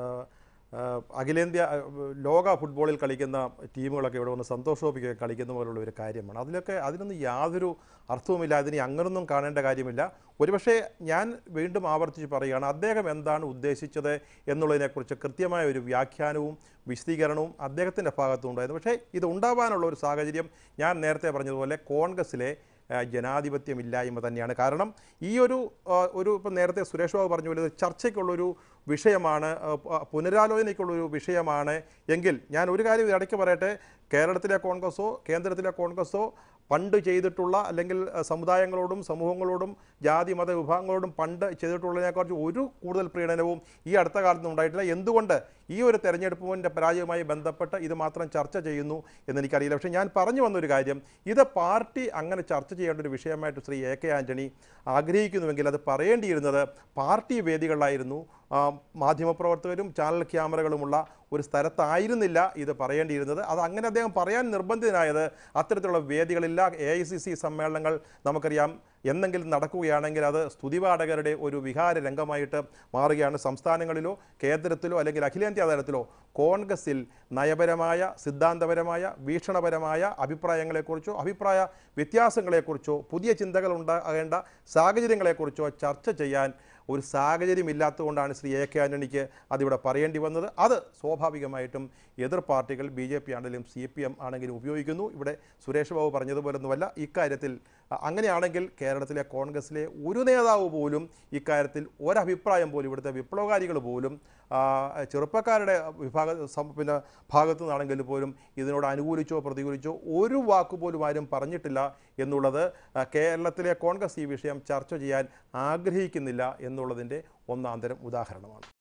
അഖിലേന്ത്യാ ആ, ലോക ഫുട്ബോളിൽ കളിക്കുന്ന ടീമുകളൊക്കെ ഇവിടെ വന്ന് സന്തോഷോപ്പിക്കുക കളിക്കുന്ന പോലുള്ള ഒരു കാര്യമാണ് അതിലൊക്കെ അതിനൊന്നും യാതൊരു അർത്ഥവുമില്ല അതിന് അങ്ങനൊന്നും കാണേണ്ട കാര്യമില്ല ഒരുപക്ഷെ ഞാൻ വീണ്ടും ആവർത്തിച്ച് പറയുകയാണ് അദ്ദേഹം എന്താണ് ഉദ്ദേശിച്ചത് എന്നുള്ളതിനെക്കുറിച്ച് കൃത്യമായ ഒരു വ്യാഖ്യാനവും വിശദീകരണവും അദ്ദേഹത്തിൻ്റെ ഭാഗത്തുണ്ടായിരുന്നു പക്ഷേ ഇത് ഉണ്ടാവാനുള്ള ഒരു സാഹചര്യം ഞാൻ നേരത്തെ പറഞ്ഞതുപോലെ കോൺഗ്രസ്സിലെ ആ, ജനാധിപത്യമില്ലായ്മ തന്നെയാണ് കാരണം ഈ ഒരു ആ, ഒരു ഇപ്പം നേരത്തെ സുരേഷ് ബാബു പറഞ്ഞ പോലെ ഇത് ചർച്ചയ്ക്കുള്ളൊരു വിഷയമാണ് ആ, പ- പുനരാലോചനയ്ക്കുള്ളൊരു വിഷയമാണ് എങ്കിൽ ഞാൻ ഒരു കാര്യം ഇടയ്ക്ക് പറയട്ടെ കേരളത്തിലെ കോൺഗ്രസ്സോ കേന്ദ്രത്തിലെ കോൺഗ്രസ്സോ പണ്ട് ചെയ്തിട്ടുള്ള അല്ലെങ്കിൽ ആ, സമുദായങ്ങളോടും സമൂഹങ്ങളോടും ജാതി മത വിഭാഗങ്ങളോടും പണ്ട് ചെയ്തിട്ടുള്ളതിനെക്കുറിച്ച് ഒരു കൂടുതൽ പ്രീണനവും ഈ അടുത്ത കാലത്ത് ഉണ്ടായിട്ടില്ല എന്തുകൊണ്ട് ഈ ഒരു തെരഞ്ഞെടുപ്പിൻ്റെ പരാജയവുമായി ബന്ധപ്പെട്ട് ഇത് മാത്രം ചർച്ച ചെയ്യുന്നു എന്നെനിക്കറിയില്ല പക്ഷേ ഞാൻ പറഞ്ഞു വന്നൊരു കാര്യം ഇത് പാർട്ടി അങ്ങനെ ചർച്ച ചെയ്യേണ്ട ഒരു വിഷയമായിട്ട് ശ്രീ എ കെ ആൻ്റണി ആഗ്രഹിക്കുന്നുവെങ്കിൽ അത് പറയേണ്ടിയിരുന്നത് പാർട്ടി വേദികളിലായിരുന്നു ആ, മാധ്യമപ്രവർത്തകരും ചാനൽ ക്യാമറകളുമുള്ള ഒരു സ്ഥലത്തായിരുന്നില്ല ഇത് പറയേണ്ടിയിരുന്നത് അത് അങ്ങനെ അദ്ദേഹം പറയാൻ നിർബന്ധിതനായത് അത്തരത്തിലുള്ള വേദികളില്ല എ ഐ സി സി സമ്മേളനങ്ങൾ നമുക്കറിയാം എന്നെങ്കിലും നടക്കുകയാണെങ്കിൽ അത് സ്തുതിപാഠകരുടെ ഒരു വിഹാര രംഗമായിട്ട് മാറുകയാണ് സംസ്ഥാനങ്ങളിലോ കേന്ദ്രത്തിലോ അല്ലെങ്കിൽ അഖിലേന്ത്യാ തലത്തിലോ കോൺഗ്രസിൽ നയപരമായ സിദ്ധാന്തപരമായ വീക്ഷണപരമായ അഭിപ്രായങ്ങളെക്കുറിച്ചോ അഭിപ്രായ വ്യത്യാസങ്ങളെക്കുറിച്ചോ പുതിയ ചിന്തകൾ ഉണ്ടാകേണ്ട സാഹചര്യങ്ങളെക്കുറിച്ചോ ചർച്ച ചെയ്യാൻ ഒരു സാഹചര്യം ഇല്ലാത്തതുകൊണ്ടാണ് ശ്രീ എ കെ ആൻ്റണിക്ക് അതിവിടെ പറയേണ്ടി വന്നത് അത് സ്വാഭാവികമായിട്ടും എതിർ പാർട്ടികൾ ബി ജെ പി ആണെങ്കിലും സി പി എം ആണെങ്കിലും ഉപയോഗിക്കുന്നു ഇവിടെ സുരേഷ് ബാബു പറഞ്ഞതുപോലൊന്നുമല്ല ഇക്കാര്യത്തിൽ അ- അങ്ങനെയാണെങ്കിൽ കേരളത്തിലെ കോൺഗ്രസിലെ ഒരു നേതാവ് പോലും ഇക്കാര്യത്തിൽ ഒരഭിപ്രായം പോലും ഇവിടുത്തെ വിപ്ലവകാരികൾ പോലും ആ, ചെറുപ്പക്കാരുടെ വിഭാഗ സം- പിന്നെ ഭാഗത്തു നിന്നാണെങ്കിൽ പോലും ഇതിനോട് അനുകൂലിച്ചോ പ്രതികൂലിച്ചോ ഒരു വാക്കുപോലും ആരും പറഞ്ഞിട്ടില്ല എന്നുള്ളത് ആ, കേരളത്തിലെ കോൺഗ്രസ് ഈ വിഷയം ചർച്ച ചെയ്യാൻ ആഗ്രഹിക്കുന്നില്ല എന്നുള്ളതിൻ്റെ ഒന്നാന്തരം ഉദാഹരണമാണ്